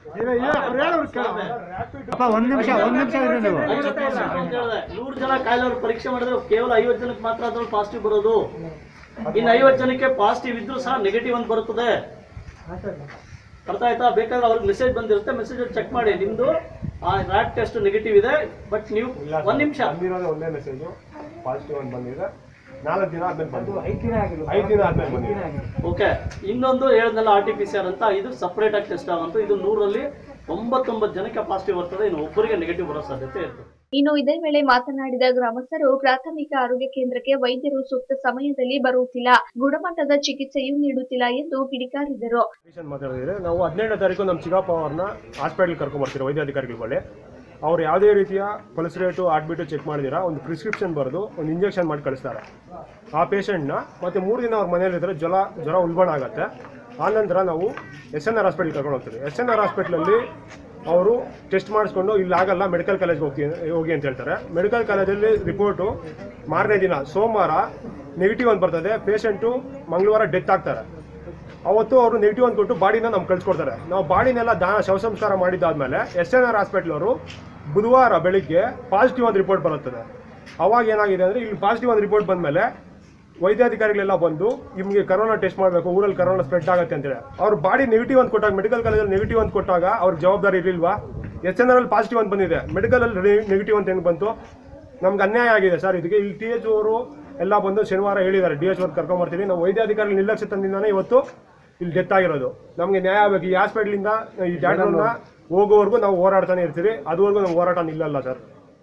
ಒಂದ್ ನಿಮಿಷ ಒಂದ್ ನಿಮಿಷ ಇರಿ ನೀವು ನೂರು ಜನ ಕಾಯಿಲೆ ಅವ್ರು ಪರೀಕ್ಷೆ ಮಾಡಿದ್ರೆ ಕೇವಲ ಐವತ್ತು ಜನಕ್ಕೆ ಮಾತ್ರ ಅದ್ರಲ್ಲಿ ಪಾಸಿಟಿವ್ ಬರೋದು ಇನ್ನು ಐವತ್ತು ಜನಕ್ಕೆ ಪಾಸಿಟಿವ್ ಇದ್ರೂ ಸಹ ನೆಗೆಟಿವ್ ಅಂತ ಬರುತ್ತದೆ ಅರ್ಥ ಆಯ್ತಾ ಬೇಕಾದ್ರೆ ಅವ್ರಿಗೆ ಮೆಸೇಜ್ ಬಂದಿರುತ್ತೆ ಮೆಸೇಜ್ ಚೆಕ್ ಮಾಡಿ ನಿಮ್ದು ಆ ರ್ಯಾಟ್ ಟೆಸ್ಟ್ ನೆಗೆಟಿವ್ ಇದೆ ಬಟ್ ನೀವು ಒಂದ್ ನಿಮಿಷ ಬಂದಿರೋದೇ ಒಂದೇ ಮೆಸೇಜು ಪಾಸಿಟಿವ್ ಅಂತ ಬಂದಿದೆ ನಾಲ್ಕು ದಿನ ಆದ್ಮೇಲೆ ಬಂದು ಐದು ದಿನ ಐದು ದಿನ ಆದ್ಮೇಲೆ ಬಂದಿದೆ ಓಕೆ ಇನ್ನೊಂದು ಹೇಳಿದ್ನಲ್ಲ R T P C R ಅಂತ ಇದು ಸಪ್ರೇಟ್ ಆಗಿ ಟೆಸ್ಟ್ ಆಗುವಂತ ಇದು ನೂರಲ್ಲಿ ತೊಂಬತ್ತೊಂಬತ್ತು ಜನಕ್ಕೆ ಪಾಸಿಟಿವ್ ಬರ್ತದೆ ಇನ್ನು ಒಬ್ಬರಿಗೆ ನೆಗೆಟಿವ್ ಬರೋ ಸಾಧ್ಯತೆ ಇರ್ತದೆ ಇನ್ನು ಇದೇ ವೇಳೆ ಮಾತನಾಡಿದ ಗ್ರಾಮಸ್ಥರು ಪ್ರಾಥಮಿಕ ಆರೋಗ್ಯ ಕೇಂದ್ರಕ್ಕೆ ವೈದ್ಯರು ಸೂಕ್ತ ಸಮಯದಲ್ಲಿ ಬರುತ್ತಿಲ್ಲ ಗುಣಮಟ್ಟದ ಚಿಕಿತ್ಸೆಯೂ ನೀಡುತ್ತಿಲ್ಲ ಎಂದು ಕಿಡಿಕಾರಿದರು ಪೇಷಂಟ್ ಮಾತಾಡಿದ್ರೆ ನಾವು ಹದಿನೆಂಟನೇ ತಾರೀಕು ನಮ್ಮ ಚಿಕ್ಕಪ್ಪ ಅವ್ರನ್ನ ಹಾಸ್ಪಿಟಲ್ ಕರ್ಕೊಂಡ್ಬರ್ತೀವಿ ವೈದ್ಯಾಧಿಕಾರಿಗಳ ಬಳಿ ಅವ್ರು ಯಾವುದೇ ರೀತಿಯ ಪಲ್ಸ್ ರೇಟು ಹಾರ್ಟ್ಬೀಟು ಚೆಕ್ ಮಾಡಿದಿರಾ ಒಂದು ಪ್ರಿಸ್ಕ್ರಿಪ್ಷನ್ ಬರೆದು ಒಂದು ಇಂಜೆಕ್ಷನ್ ಮಾಡಿ ಕಳಿಸ್ತಾರೆ ಆ ಪೇಷಂಟ್ನ ಮತ್ತೆ ಮೂರು ದಿನ ಅವ್ರ ಮನೇಲಿದ್ದರೆ ಜ್ವರ ಜ್ವರ ಉಲ್ಬಣ ಆಗುತ್ತೆ ಆನಂತರ ನಾವು ಎಸ್ ಎನ್ ಆರ್ ಹಾಸ್ಪಿಟಲ್ ಕರ್ಕೊಂಡು ಹೋಗ್ತೀವಿ ಎಸ್ ಎನ್ ಆರ್ ಹಾಸ್ಪಿಟ್ಲಲ್ಲಿ ಅವರು ಟೆಸ್ಟ್ ಮಾಡಿಸ್ಕೊಂಡು ಇಲ್ಲಿ ಆಗಲ್ಲ ಮೆಡಿಕಲ್ ಕಾಲೇಜ್ಗೆ ಹೋಗಿ ಹೋಗಿ ಅಂತ ಹೇಳ್ತಾರೆ ಮೆಡಿಕಲ್ ಕಾಲೇಜಲ್ಲಿ ರಿಪೋರ್ಟು ಮಾರನೇ ದಿನ ಸೋಮವಾರ ನೆಗೆಟಿವ್ ಅಂತ ಬರ್ತದೆ ಪೇಷಂಟು ಮಂಗಳವಾರ ಡೆತ್ ಆಗ್ತಾರೆ ಅವತ್ತು ಅವರು ನೆಗೆಟಿವ್ ಅಂತ ಕೊಟ್ಟು ಬಾಡಿನ ನಮ್ಗೆ ಕಳ್ಸಿಕೊಡ್ತಾರೆ ನಾವು ಬಾಡಿನೆಲ್ಲ ದಾನ ಶವ ಸಂಸ್ಕಾರ ಮಾಡಿದ್ದಾದ್ಮೇಲೆ ಎಸ್ ಎನ್ ಆರ್ ಹಾಸ್ಪಿಟ್ಲ್ ಅವರು ಬುಧವಾರ ಬೆಳಿಗ್ಗೆ ಪಾಸಿಟಿವ್ ಒಂದು ರಿಪೋರ್ಟ್ ಬರುತ್ತದೆ ಅವಾಗ ಏನಾಗಿದೆ ಅಂದರೆ ಇಲ್ಲಿ ಪಾಸಿಟಿವ್ ಒಂದು ರಿಪೋರ್ಟ್ ಬಂದಮೇಲೆ ವೈದ್ಯಾಧಿಕಾರಿಗಳೆಲ್ಲ ಬಂದು ನಿಮಗೆ ಕರೋನಾ ಟೆಸ್ಟ್ ಮಾಡಬೇಕು ಊರಲ್ಲಿ ಕರೋನಾ ಸ್ಪ್ರೆಡ್ ಆಗುತ್ತೆ ಅಂತೇಳಿ ಅವ್ರ ಬಾಡಿ ನೆಗೆಟಿವ್ ಅಂತ ಕೊಟ್ಟಾಗ ಮೆಡಿಕಲ್ ಕಾಲೇಜಲ್ಲಿ ನೆಗೆಟಿವ್ ಅಂತ ಕೊಟ್ಟಾಗ ಅವ್ರಿಗೆ ಜವಾಬ್ದಾರಿ ಇರಲಿಲ್ವಾ ಎಸ್ ಎನ್ ಆರ್ ಅಲ್ಲಿ ಪಾಸಿಟಿವ್ ಅಂತ ಬಂದಿದೆ ಮೆಡಿಕಲಲ್ಲಿ ನೆಗೆಟಿವ್ ಅಂತ ಹೆಂಗೆ ಬಂತು ನಮ್ಗೆ ಅನ್ಯಾಯ ಆಗಿದೆ ಸರ್ ಇದಕ್ಕೆ ಇಲ್ಲಿ ಟಿ ಎಚ್ ಅವರು ಎಲ್ಲ ಬಂದು ಶನಿವಾರ ಹೇಳಿದ್ದಾರೆ ಡಿ ಎಚ್ ಅವ್ರು ಕರ್ಕೊಂಬರ್ತೀವಿ ನಾವು ವೈದ್ಯಾಧಿಕಾರಿ ನಿರ್ಲಕ್ಷ್ಯ ತಂದಿಂದಾನೇ ಇವತ್ತು ಇಲ್ಲಿ ಡೆತ್ ಆಗಿರೋದು ನಮಗೆ ನ್ಯಾಯ ಆಗಬೇಕು ಈ ಹಾಸ್ಪಿಟ್ಲಿಂದ ಈ ಡಾಕ್ಟರ್ನ ಹೋಗೋವರೆಗೂ ನಾವು ಹೋರಾಡ್ತಾನೆ ಇರ್ತೀವಿ ಅದುವರೆಗೂ ನಮ್ಮ ಹೋರಾಟ ನಿಲ್ಲಲ್ಲ ಸರ್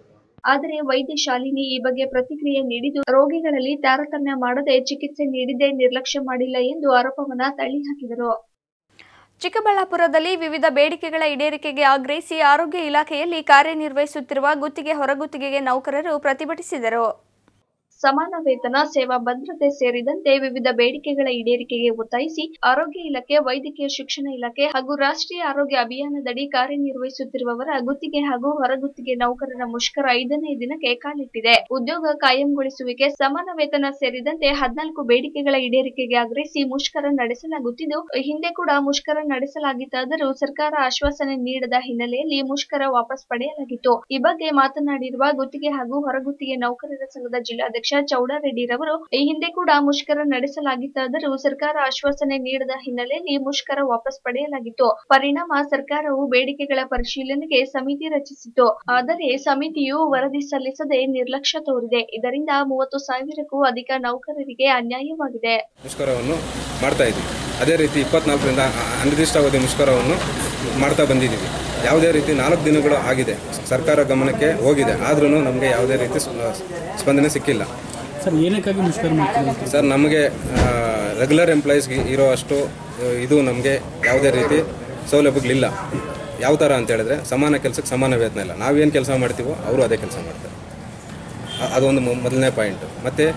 ಆದರೆ ವೈದ್ಯ ಶಾಲಿನಿ ಈ ಬಗ್ಗೆ ಪ್ರತಿಕ್ರಿಯೆ ನೀಡಿದ್ದು ರೋಗಿಗಳಲ್ಲಿ ತಾರತಮ್ಯ ಮಾಡದೆ ಚಿಕಿತ್ಸೆ ನೀಡಿದ್ದೇ ನಿರ್ಲಕ್ಷ್ಯ ಮಾಡಿಲ್ಲ ಎಂದು ಆರೋಪವನ್ನ ತಳ್ಳಿಹಾಕಿದರು ಚಿಕ್ಕಬಳ್ಳಾಪುರದಲ್ಲಿ ವಿವಿಧ ಬೇಡಿಕೆಗಳ ಈಡೇರಿಕೆಗೆ ಆಗ್ರಹಿಸಿ ಆರೋಗ್ಯ ಇಲಾಖೆಯಲ್ಲಿ ಕಾರ್ಯನಿರ್ವಹಿಸುತ್ತಿರುವ ಗುತ್ತಿಗೆ ಹೊರಗುತ್ತಿಗೆಗೆ ನೌಕರರು ಪ್ರತಿಭಟಿಸಿದರು ಸಮಾನ ವೇತನ ಸೇವಾ ಭದ್ರತೆ ಸೇರಿದಂತೆ ವಿವಿಧ ಬೇಡಿಕೆಗಳ ಈಡೇರಿಕೆಗೆ ಒತ್ತಾಯಿಸಿ ಆರೋಗ್ಯ ಇಲಾಖೆ ವೈದ್ಯಕೀಯ ಶಿಕ್ಷಣ ಇಲಾಖೆ ಹಾಗೂ ರಾಷ್ಟ್ರೀಯ ಆರೋಗ್ಯ ಅಭಿಯಾನದಡಿ ಕಾರ್ಯನಿರ್ವಹಿಸುತ್ತಿರುವವರ ಗುತ್ತಿಗೆ ಹಾಗೂ ಹೊರಗುತ್ತಿಗೆ ನೌಕರರ ಮುಷ್ಕರ ಐದನೇ ದಿನಕ್ಕೆ ಕಾಲಿಟ್ಟಿದೆ ಉದ್ಯೋಗ ಕಾಯಂಗೊಳಿಸುವಿಕೆ ಸಮಾನ ವೇತನ ಸೇರಿದಂತೆ ಹದಿನಾಲ್ಕು ಬೇಡಿಕೆಗಳ ಈಡೇರಿಕೆಗೆ ಆಗ್ರಹಿಸಿ ಮುಷ್ಕರ ನಡೆಸಲಾಗುತ್ತಿದ್ದು ಹಿಂದೆ ಕೂಡ ಮುಷ್ಕರ ನಡೆಸಲಾಗಿತ್ತಾದರೂ ಸರ್ಕಾರ ಆಶ್ವಾಸನೆ ನೀಡದ ಹಿನ್ನೆಲೆಯಲ್ಲಿ ಮುಷ್ಕರ ವಾಪಸ್ ಪಡೆಯಲಾಗಿತ್ತು ಈ ಬಗ್ಗೆ ಮಾತನಾಡಿರುವ ಗುತ್ತಿಗೆ ಹಾಗೂ ಹೊರಗುತ್ತಿಗೆ ನೌಕರರ ಸಂಘದ ಜಿಲ್ಲಾಧ್ಯಕ್ಷ ಚೌಡಾರೆಡ್ಡಿರವರು ಈ ಹಿಂದೆ ಕೂಡ ಮುಷ್ಕರ ನಡೆಸಲಾಗಿತ್ತಾದರೂ ಸರ್ಕಾರ ಆಶ್ವಾಸನೆ ನೀಡದ ಹಿನ್ನೆಲೆಯಲ್ಲಿ ಮುಷ್ಕರ ವಾಪಸ್ ಪಡೆಯಲಾಗಿತ್ತು ಪರಿಣಾಮ ಸರ್ಕಾರವು ಬೇಡಿಕೆಗಳ ಪರಿಶೀಲನೆಗೆ ಸಮಿತಿ ರಚಿಸಿತ್ತು ಆದರೆ ಸಮಿತಿಯು ವರದಿ ಸಲ್ಲಿಸದೆ ನಿರ್ಲಕ್ಷ್ಯ ತೋರಿದೆ ಇದರಿಂದ ಮೂವತ್ತು ಸಾವಿರಕ್ಕೂ ಅಧಿಕ ನೌಕರರಿಗೆ ಅನ್ಯಾಯವಾಗಿದೆ ಮುಷ್ಕರವನ್ನು ಮಾಡ್ತಾ ಇದ್ವಿ ಅದೇ ರೀತಿ ಇಪ್ಪತ್ನಾಲ್ಕರಿಂದ ಅನಿರ್ದಿಷ್ಟಾವಧಿ ಮುಷ್ಕರವನ್ನು ಮಾಡ್ತಾ ಬಂದಿದ್ದೀವಿ ಯಾವುದೇ ರೀತಿ ನಾಲ್ಕು ದಿನಗಳು ಆಗಿದೆ ಸರ್ಕಾರ ಗಮನಕ್ಕೆ ಹೋಗಿದೆ ಆದ್ರೂ ನಮಗೆ ಯಾವುದೇ ರೀತಿ ಸ್ಪ- ಸ್ಪಂದನೆ ಸಿಕ್ಕಿಲ್ಲ ಸರ್ ಏನಕ್ಕಾಗಿ ಮುಷ್ಕರ ಮಾಡ್ತೀವಿ ಸರ್ ನಮಗೆ ರೆಗ್ಯುಲರ್ ಎಂಪ್ಲಾಯೀಸ್ಗೆ ಇರೋ ಅಷ್ಟು ಆ, ಇದು ನಮಗೆ ಯಾವುದೇ ರೀತಿ ಸೌಲಭ್ಯಗಳಿಲ್ಲ ಯಾವ ಥರ ಅಂತ ಹೇಳಿದ್ರೆ ಸಮಾನ ಕೆಲಸಕ್ಕೆ ಸಮಾನ ವೇತನ ಇಲ್ಲ ನಾವೇನು ಕೆಲಸ ಮಾಡ್ತೀವೋ ಅವರು ಅದೇ ಕೆಲಸ ಮಾಡ್ತಾರೆ ಅ- ಅದೊಂದು ಮೊ- ಮೊದಲನೇ ಪಾಯಿಂಟು ಮತ್ತು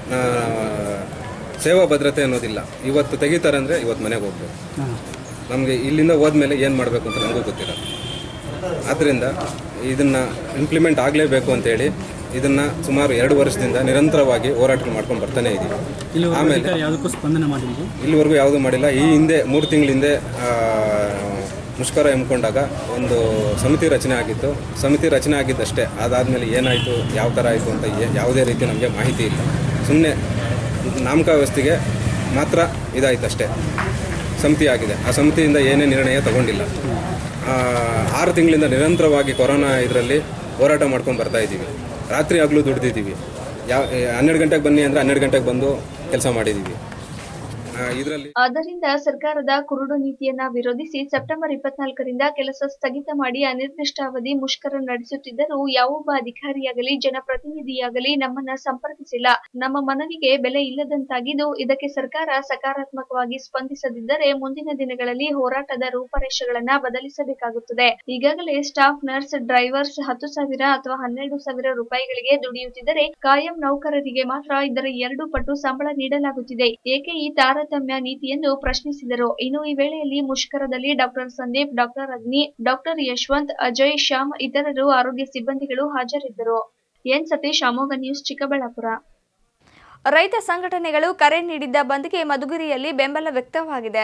ಸೇವಾ ಭದ್ರತೆ ಅನ್ನೋದಿಲ್ಲ ಇವತ್ತು ತೆಗಿತಾರೆ ಅಂದರೆ ಇವತ್ತು ಮನೆಗೆ ಹೋಗ್ಬೇಕು ನಮಗೆ ಇಲ್ಲಿಂದ ಹೋದ್ಮೇಲೆ ಏನು ಮಾಡಬೇಕು ಅಂತ ನಮಗೂ ಗೊತ್ತಿಲ್ಲ ಆದ್ದರಿಂದ ಇದನ್ನು ಇಂಪ್ಲಿಮೆಂಟ್ ಆಗಲೇಬೇಕು ಅಂತೇಳಿ ಇದನ್ನು ಸುಮಾರು ಎರಡು ವರ್ಷದಿಂದ ನಿರಂತರವಾಗಿ ಹೋರಾಟಗಳು ಮಾಡ್ಕೊಂಡು ಬರ್ತಾನೆ ಇದ್ದೀವಿ ಇಲ್ಲಿ ಆಮೇಲೆ ಅಧಿಕಾರಿ ಯಾವುದಕ್ಕೂ ಸ್ಪಂದನೆ ಮಾಡಿದ್ರು ಇಲ್ಲಿವರೆಗೂ ಯಾವುದೂ ಮಾಡಿಲ್ಲ ಈ ಹಿಂದೆ ಮೂರು ತಿಂಗಳ ಹಿಂದೆ ಆ, ಮುಷ್ಕರ ಎಮ್ಕೊಂಡಾಗ ಒಂದು ಸಮಿತಿ ರಚನೆ ಆಗಿತ್ತು ಸಮಿತಿ ರಚನೆ ಆಗಿದ್ದಷ್ಟೇ ಅದಾದಮೇಲೆ ಏನಾಯಿತು ಯಾವ ಥರ ಆಯಿತು ಅಂತ ಏ- ಯಾವುದೇ ರೀತಿ ನಮಗೆ ಮಾಹಿತಿ ಇಲ್ಲ ಸುಮ್ಮನೆ ನಾಮಕ ವ್ಯವಸ್ಥೆಗೆ ಮಾತ್ರ ಇದಾಯ್ತು ಅಷ್ಟೇ ಸಮಿತಿ ಆಗಿದೆ ಆ ಸಮಿತಿಯಿಂದ ಏನೇ ನಿರ್ಣಯ ತಗೊಂಡಿಲ್ಲ ಆ, ಆರು ತಿಂಗಳಿಂದ ನಿರಂತರವಾಗಿ ಕೊರೋನಾ ಇದರಲ್ಲಿ ಹೋರಾಟ ಮಾಡ್ಕೊಂಡು ಬರ್ತಾ ಇದ್ದೀವಿ ರಾತ್ರಿ ಹಗಲು ದುಡ್ದಿದ್ದೀವಿ ಯಾವ ಹನ್ನೆರಡು ಗಂಟೆಗೆ ಬನ್ನಿ ಅಂದರೆ ಹನ್ನೆರಡು ಗಂಟೆಗೆ ಬಂದು ಕೆಲಸ ಮಾಡಿದ್ದೀವಿ ಇದರಲ್ಲಿ ಆದ್ದರಿಂದ ಸರ್ಕಾರದ ಕುರುಡು ನೀತಿಯನ್ನ ವಿರೋಧಿಸಿ ಸೆಪ್ಟೆಂಬರ್ ಇಪ್ಪತ್ನಾಲ್ಕರಿಂದ ಕೆಲಸ ಸ್ಥಗಿತ ಮಾಡಿ ಅನಿರ್ದಿಷ್ಟಾವಧಿ ಮುಷ್ಕರ ನಡೆಸುತ್ತಿದ್ದರೂ ಯಾವೊಬ್ಬ ಅಧಿಕಾರಿಯಾಗಲಿ ಜನಪ್ರತಿನಿಧಿಯಾಗಲಿ ನಮ್ಮನ್ನ ಸಂಪರ್ಕಿಸಿಲ್ಲ ನಮ್ಮ ಮನವಿಗೆ ಬೆಲೆ ಇಲ್ಲದಂತಾಗಿದ್ದು ಇದಕ್ಕೆ ಸರ್ಕಾರ ಸಕಾರಾತ್ಮಕವಾಗಿ ಸ್ಪಂದಿಸದಿದ್ದರೆ ಮುಂದಿನ ದಿನಗಳಲ್ಲಿ ಹೋರಾಟದ ರೂಪರೇಷೆಗಳನ್ನ ಬದಲಿಸಬೇಕಾಗುತ್ತದೆ ಈಗಾಗಲೇ ಸ್ಟಾಫ್ ನರ್ಸ್ ಡ್ರೈವರ್ಸ್ ಹತ್ತು ಸಾವಿರ ಅಥವಾ ಹನ್ನೆರಡು ಸಾವಿರ ರೂಪಾಯಿಗಳಿಗೆ ದುಡಿಯುತ್ತಿದ್ದರೆ ಕಾಯಂ ನೌಕರರಿಗೆ ಮಾತ್ರ ಇದರ ಎರಡು ಪಟ್ಟು ಸಂಬಳ ನೀಡಲಾಗುತ್ತಿದೆ ಏಕೆ ಈ ತಾರತಮ್ಯ ನೀತಿಯನ್ನು ಪ್ರಶ್ನಿಸಿದರು ಇನ್ನು ಈ ವೇಳೆಯಲ್ಲಿ ಮುಷ್ಕರದಲ್ಲಿ doctor Sandeep doctor Agni doctor Yashwant Ajay Shyam ಇತರರು ಆರೋಗ್ಯ ಸಿಬ್ಬಂದಿಗಳು ಹಾಜರಿದ್ದರು ಎನ್ ಸತೀಶ್ ಅಮೋಘ ನ್ಯೂಸ್ ಚಿಕ್ಕಬಳ್ಳಾಪುರ ರೈತ ಸಂಘಟನೆಗಳು ಕರೆ ನೀಡಿದ್ದ ಬಂದ್ಗೆ ಮಧುಗಿರಿಯಲ್ಲಿ ಬೆಂಬಲ ವ್ಯಕ್ತವಾಗಿದೆ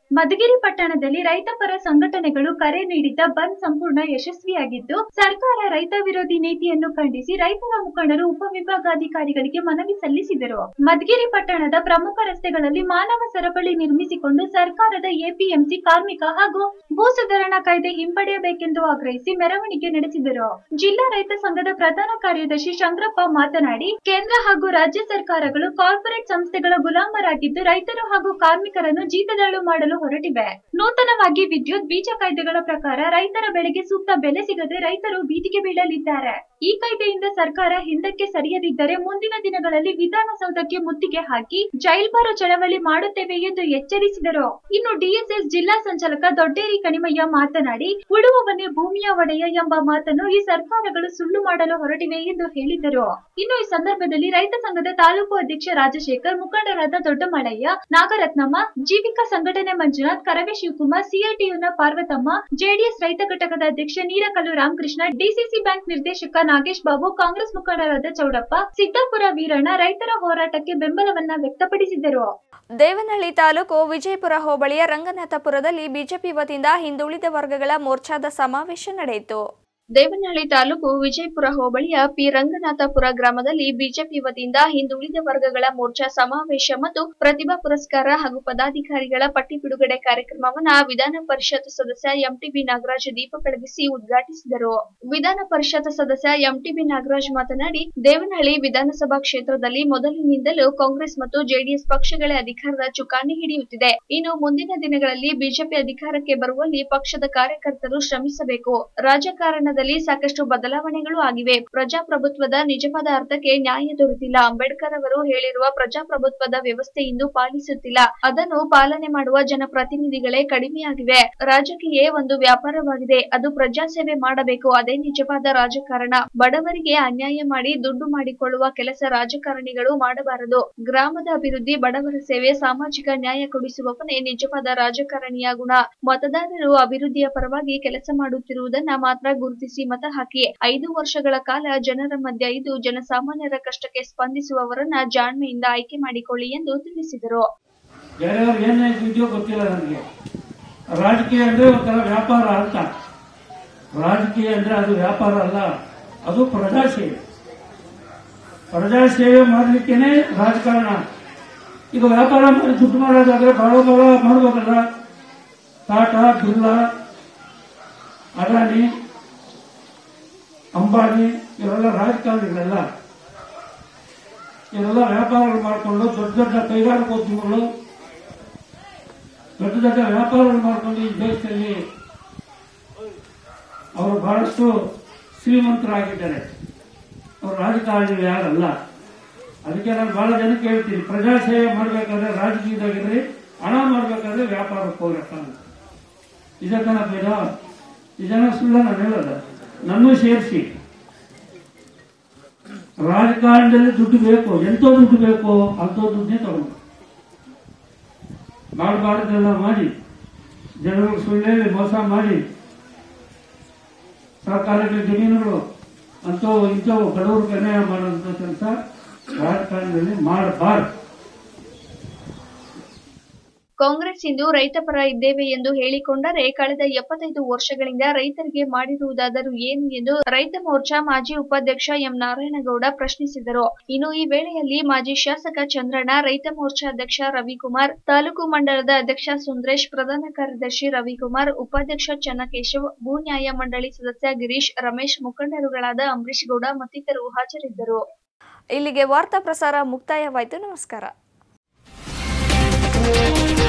ಮಧುಗಿರಿ ಪಟ್ಟಣದಲ್ಲಿ ರೈತ ಪರ ಸಂಘಟನೆಗಳು ಕರೆ ನೀಡಿದ್ದ ಬಂದ್ ಸಂಪೂರ್ಣ ಯಶಸ್ವಿಯಾಗಿದ್ದು ಸರ್ಕಾರ ರೈತ ವಿರೋಧಿ ನೀತಿಯನ್ನು ಖಂಡಿಸಿ ರೈತರ ಮುಖಂಡರು ಉಪವಿಭಾಗಾಧಿಕಾರಿಗಳಿಗೆ ಮನವಿ ಸಲ್ಲಿಸಿದರು ಮಧುಗಿರಿ ಪಟ್ಟಣದ ಪ್ರಮುಖ ರಸ್ತೆಗಳಲ್ಲಿ ಮಾನವ ಸರಪಳಿ ನಿರ್ಮಿಸಿಕೊಂಡು ಸರ್ಕಾರದ ಎಪಿಎಂಸಿ ಕಾರ್ಮಿಕ ಹಾಗೂ ಭೂ ಸುಧಾರಣಾ ಕಾಯ್ದೆ ಹಿಂಪಡೆಯಬೇಕೆಂದು ಆಗ್ರಹಿಸಿ ಮೆರವಣಿಗೆ ನಡೆಸಿದರು ಜಿಲ್ಲಾ ರೈತ ಸಂಘದ ಪ್ರಧಾನ ಕಾರ್ಯದರ್ಶಿ ಶಂಕರಪ್ಪ ಮಾತನಾಡಿ ಕೇಂದ್ರ ಹಾಗೂ ರಾಜ್ಯ ಸರ್ಕಾರಗಳು ಕಾರ್ಪೊರೇಟ್ ಸಂಸ್ಥೆಗಳ ಗುಲಾಮರಾಗಿದ್ದು ರೈತರು ಹಾಗೂ ಕಾರ್ಮಿಕರನ್ನು ಜೀತದಾಳು ಮಾಡಲು ಹೊರಟಿವೆ ನೂತನವಾಗಿ ವಿದ್ಯುತ್ ಬೀಜ ಕಾಯ್ದೆಗಳ ಪ್ರಕಾರ ರೈತರ ಬೆಳೆಗೆ ಸೂಕ್ತ ಬೆಲೆ ಸಿಗದೆ ರೈತರು ಬೀದಿಗೆ ಬೀಳಲಿದ್ದಾರೆ ಈ ಕಾಯ್ದೆಯಿಂದ ಸರ್ಕಾರ ಹಿಂದಕ್ಕೆ ಸರಿಯದಿದ್ದರೆ ಮುಂದಿನ ದಿನಗಳಲ್ಲಿ ವಿಧಾನಸೌಧಕ್ಕೆ ಮುತ್ತಿಗೆ ಹಾಕಿ ಜೈಲ್ಬಾರೋ ಚಳವಳಿ ಮಾಡುತ್ತೇವೆ ಎಂದು ಎಚ್ಚರಿಸಿದರು ಇನ್ನು ಡಿಎಸ್ಎಸ್ ಜಿಲ್ಲಾ ಸಂಚಾಲಕ ದೊಡ್ಡೇರಿ ಕಣಿಮಯ್ಯ ಮಾತನಾಡಿ ಉಳುವವನೇ ಭೂಮಿಯ ಒಡೆಯ ಎಂಬ ಮಾತನ್ನು ಈ ಸರ್ಕಾರಗಳು ಸುಳ್ಳು ಮಾಡಲು ಹೊರಟಿವೆ ಎಂದು ಹೇಳಿದರು ಇನ್ನು ಈ ಸಂದರ್ಭದಲ್ಲಿ ರೈತ ಸಂಘದ ತಾಲೂಕು ಅಧ್ಯಕ್ಷ ರಾಜಶೇಖರ್ ಮುಖಂಡರಾದ ದೊಡ್ಡಮಳಯ್ಯ ನಾಗರತ್ನಮ್ಮ ಜೀವಿಕಾ ಸಂಘಟನೆ ಮಂಜುನಾಥ್ ಕರವೇ ಶಿವಕುಮಾರ್ ಸಿಐಟಿಯುನ ಪಾರ್ವತಮ್ಮ ಜೆಡಿಎಸ್ ರೈತ ಘಟಕದ ಅಧ್ಯಕ್ಷ ನೀರಕಲ್ಲು ರಾಮಕೃಷ್ಣ ಡಿಸಿಸಿ ಬ್ಯಾಂಕ್ ನಿರ್ದೇಶಕ ನಾಗೇಶ್ ಬಾಬು ಕಾಂಗ್ರೆಸ್ ಮುಖಂಡರಾದ ಚೌಡಪ್ಪ ಸಿದ್ದಾಪುರ ವೀರಣ್ಣ ರೈತರ ಹೋರಾಟಕ್ಕೆ ಬೆಂಬಲವನ್ನ ವ್ಯಕ್ತಪಡಿಸಿದರು ದೇವನಹಳ್ಳಿ ತಾಲೂಕು ವಿಜಯಪುರ ಹೋಬಳಿಯ ರಂಗನಾಥಪುರದಲ್ಲಿ ಬಿಜೆಪಿ ವತಿಯಿಂದ ಹಿಂದುಳಿದ ವರ್ಗಗಳ ಮೋರ್ಚಾದ ಸಮಾವೇಶ ನಡೆಯಿತು ದೇವನಹಳ್ಳಿ ತಾಲೂಕು ವಿಜಯಪುರ ಹೋಬಳಿಯ ಪಿ ರಂಗನಾಥಪುರ ಗ್ರಾಮದಲ್ಲಿ ಬಿಜೆಪಿ ವತಿಯಿಂದ ಹಿಂದುಳಿದ ವರ್ಗಗಳ ಮೋರ್ಚಾ ಸಮಾವೇಶ ಮತ್ತು ಪ್ರತಿಭಾ ಪುರಸ್ಕಾರ ಹಾಗೂ ಪದಾಧಿಕಾರಿಗಳ ಪಟ್ಟಿ ಬಿಡುಗಡೆ ಕಾರ್ಯಕ್ರಮವನ್ನ ವಿಧಾನ ಪರಿಷತ್ ಸದಸ್ಯ ಎಂಟಿಬಿ ನಾಗರಾಜ್ ದೀಪ ಬೆಳಗಿಸಿ ಉದ್ಘಾಟಿಸಿದರು ವಿಧಾನ ಪರಿಷತ್ ಸದಸ್ಯ ಎಂಟಿಬಿ ನಾಗರಾಜ್ ಮಾತನಾಡಿ ದೇವನಹಳ್ಳಿ ವಿಧಾನಸಭಾ ಕ್ಷೇತ್ರದಲ್ಲಿ ಮೊದಲಿನಿಂದಲೂ ಕಾಂಗ್ರೆಸ್ ಮತ್ತು ಜೆಡಿಎಸ್ ಪಕ್ಷಗಳೇ ಅಧಿಕಾರದ ಚುಕ್ಕಾಣಿ ಹಿಡಿಯುತ್ತಿದೆ ಇನ್ನು ಮುಂದಿನ ದಿನಗಳಲ್ಲಿ ಬಿಜೆಪಿ ಅಧಿಕಾರಕ್ಕೆ ಬರುವಲ್ಲಿ ಪಕ್ಷದ ಕಾರ್ಯಕರ್ತರು ಶ್ರಮಿಸಬೇಕು ರಾಜಕಾರಣದಲ್ಲಿ ಸಾಕಷ್ಟು ಬದಲಾವಣೆಗಳು ಆಗಿವೆ ಪ್ರಜಾಪ್ರಭುತ್ವದ ನಿಜವಾದ ಅರ್ಥಕ್ಕೆ ನ್ಯಾಯ ದೊರೆತಿಲ್ಲ ಅಂಬೇಡ್ಕರ್ ಅವರು ಹೇಳಿರುವ ಪ್ರಜಾಪ್ರಭುತ್ವದ ವ್ಯವಸ್ಥೆ ಇಂದು ಪಾಲಿಸುತ್ತಿಲ್ಲ ಅದನ್ನು ಪಾಲನೆ ಮಾಡುವ ಜನಪ್ರತಿನಿಧಿಗಳೇ ಕಡಿಮೆಯಾಗಿವೆ ರಾಜಕೀಯ ಒಂದು ವ್ಯಾಪಾರವಾಗಿದೆ ಅದು ಪ್ರಜಾಸೇವೆ ಮಾಡಬೇಕು ಅದೇ ನಿಜವಾದ ರಾಜಕಾರಣ ಬಡವರಿಗೆ ಅನ್ಯಾಯ ಮಾಡಿ ದುಡ್ಡು ಮಾಡಿಕೊಳ್ಳುವ ಕೆಲಸ ರಾಜಕಾರಣಿಗಳು ಮಾಡಬಾರದು ಗ್ರಾಮದ ಅಭಿವೃದ್ಧಿ ಬಡವರ ಸೇವೆ ಸಾಮಾಜಿಕ ನ್ಯಾಯ ಕೊಡಿಸುವವನೇ ನಿಜವಾದ ರಾಜಕಾರಣಿಯ ಗುಣ ಮತದಾರರು ಅಭಿವೃದ್ಧಿಯ ಪರವಾಗಿ ಕೆಲಸ ಮಾಡುತ್ತಿರುವುದನ್ನ ಮಾತ್ರ ಗುರುತಿಸಿ ಮತ ಹಾಕಿ ಐದು ವರ್ಷಗಳ ಕಾಲ ಜನರ ಮಧ್ಯ ಇದ್ದು ಜನಸಾಮಾನ್ಯರ ಕಷ್ಟಕ್ಕೆ ಸ್ಪಂದಿಸುವವರನ್ನ ಜಾಣ್ಮೆಯಿಂದ ಆಯ್ಕೆ ಮಾಡಿಕೊಳ್ಳಿ ಎಂದು ತಿಳಿಸಿದರು ಬೇರೆಯವ್ರು ಏನೇ ಇದೆಯೋ ಗೊತ್ತಿಲ್ಲ ನನಗೆ ರಾಜಕೀಯ ಅಂದ್ರೆ ಒಂಥರ ವ್ಯಾಪಾರ ಅಂತ ರಾಜಕೀಯ ಅಂದ್ರೆ ಅದು ವ್ಯಾಪಾರ ಅಲ್ಲ ಅದು ಪ್ರಜಾಸೇವೆ ಪ್ರಜಾಸೇವೆ ಮಾಡ್ಲಿಕ್ಕೇನೆ ರಾಜಕಾರಣ ಈಗ ವ್ಯಾಪಾರ ಮಾಡಿ ದುಡ್ಡು ಮಾಡೋದಾದ್ರೆ ಬಹಳ ಬಹಳ ಮಾಡ್ಬೋದಲ್ಲ ಟಾಟಾ ಬಿರ್ಲಾ ಅದಾನಿ ಅಂಬಾನಿ ಇವರೆಲ್ಲ ರಾಜಕಾರಣಿಗಳೆಲ್ಲ ಇವರೆಲ್ಲ ವ್ಯಾಪಾರಗಳು ಮಾಡಿಕೊಂಡು ದೊಡ್ಡ ದೊಡ್ಡ ಕೈಗಾರಿಕೋದ್ಯಮಗಳು ದೊಡ್ಡ ದೊಡ್ಡ ವ್ಯಾಪಾರಗಳು ಮಾಡಿಕೊಂಡು ಈ ದೇಶದಲ್ಲಿ ಅವರು ಬಹಳಷ್ಟು ಶ್ರೀಮಂತರಾಗಿದ್ದಾರೆ ಅವರು ರಾಜಕಾರಣಿಗಳು ಯಾರಲ್ಲ ಅದಕ್ಕೆ ನಾನು ಬಹಳ ಜನಕ್ಕೆ ಹೇಳ್ತೀನಿ ಪ್ರಜಾಸೇವೆ ಮಾಡಬೇಕಾದ್ರೆ ರಾಜಕೀಯದಾಗಿದ್ರೆ ಹಣ ಮಾಡಬೇಕಾದ್ರೆ ವ್ಯಾಪಾರಕ್ಕೆ ಹೋಗ್ರಪ್ಪ ಅಂತ ಇದಕ್ಕನ ಬೇಡ ಇದನ್ನ ಸುಳ್ಳ ನಾನು ಹೇಳೋದ ನನ್ನೂ ಸೇರಿಸಿ ರಾಜಕಾರಣದಲ್ಲಿ ದುಡ್ಡು ಬೇಕು ಎಂತೋ ದುಡ್ಡು ಬೇಕು ಅಂಥೋ ದುಡ್ಡನ್ನೇ ತಗೊಂಡು ಮಾಡಬಾರ್ದೆಲ್ಲ ಮಾಡಿ ಜನರಿಗೆ ಸುಳ್ಳು ಹೇಳಿ ಮೋಸ ಮಾಡಿ ಸರ್ಕಾರಕ್ಕೆ ಜಮೀನುಗಳು ಅಂಥವು ಇಂಥವು ಬಡವರಿಗೆ ಅನ್ಯಾಯ ಮಾಡುವಂಥ ಕೆಲಸ ರಾಜಕಾರಣದಲ್ಲಿ ಮಾಡಬಾರ್ದು ಕಾಂಗ್ರೆಸ್ ಇಂದು ರೈತ ಪರ ಇದ್ದೇವೆ ಎಂದು ಹೇಳಿಕೊಂಡರೆ ಕಳೆದ ಎಪ್ಪತ್ತೈದು ವರ್ಷಗಳಿಂದ ರೈತರಿಗೆ ಮಾಡಿರುವುದಾದರೂ ಏನು ಎಂದು ರೈತ ಮೋರ್ಚಾ ಮಾಜಿ ಉಪಾಧ್ಯಕ್ಷ ಎಂ ನಾರಾಯಣಗೌಡ ಪ್ರಶ್ನಿಸಿದರು ಇನ್ನು ಈ ವೇಳೆಯಲ್ಲಿ ಮಾಜಿ ಶಾಸಕ ಚಂದ್ರಣ್ಣ ರೈತ ಮೋರ್ಚಾ ಅಧ್ಯಕ್ಷ ರವಿಕುಮಾರ್ ತಾಲೂಕು ಮಂಡಲದ ಅಧ್ಯಕ್ಷ ಸುಂದರೇಶ್ ಪ್ರಧಾನ ಕಾರ್ಯದರ್ಶಿ ರವಿಕುಮಾರ್ ಉಪಾಧ್ಯಕ್ಷ ಚನ್ನಕೇಶವ್ ಭೂ ನ್ಯಾಯ ಮಂಡಳಿ ಸದಸ್ಯ ಗಿರೀಶ್ ರಮೇಶ್ ಮುಖಂಡರುಗಳಾದ ಅಂಬರೀಶ್ ಗೌಡ ಮತ್ತಿತರರು ಹಾಜರಿದ್ದರು ಇಲ್ಲಿಗೆ ವಾರ್ತಾ ಪ್ರಸಾರ ಮುಕ್ತಾಯವಾಯಿತು ನಮಸ್ಕಾರ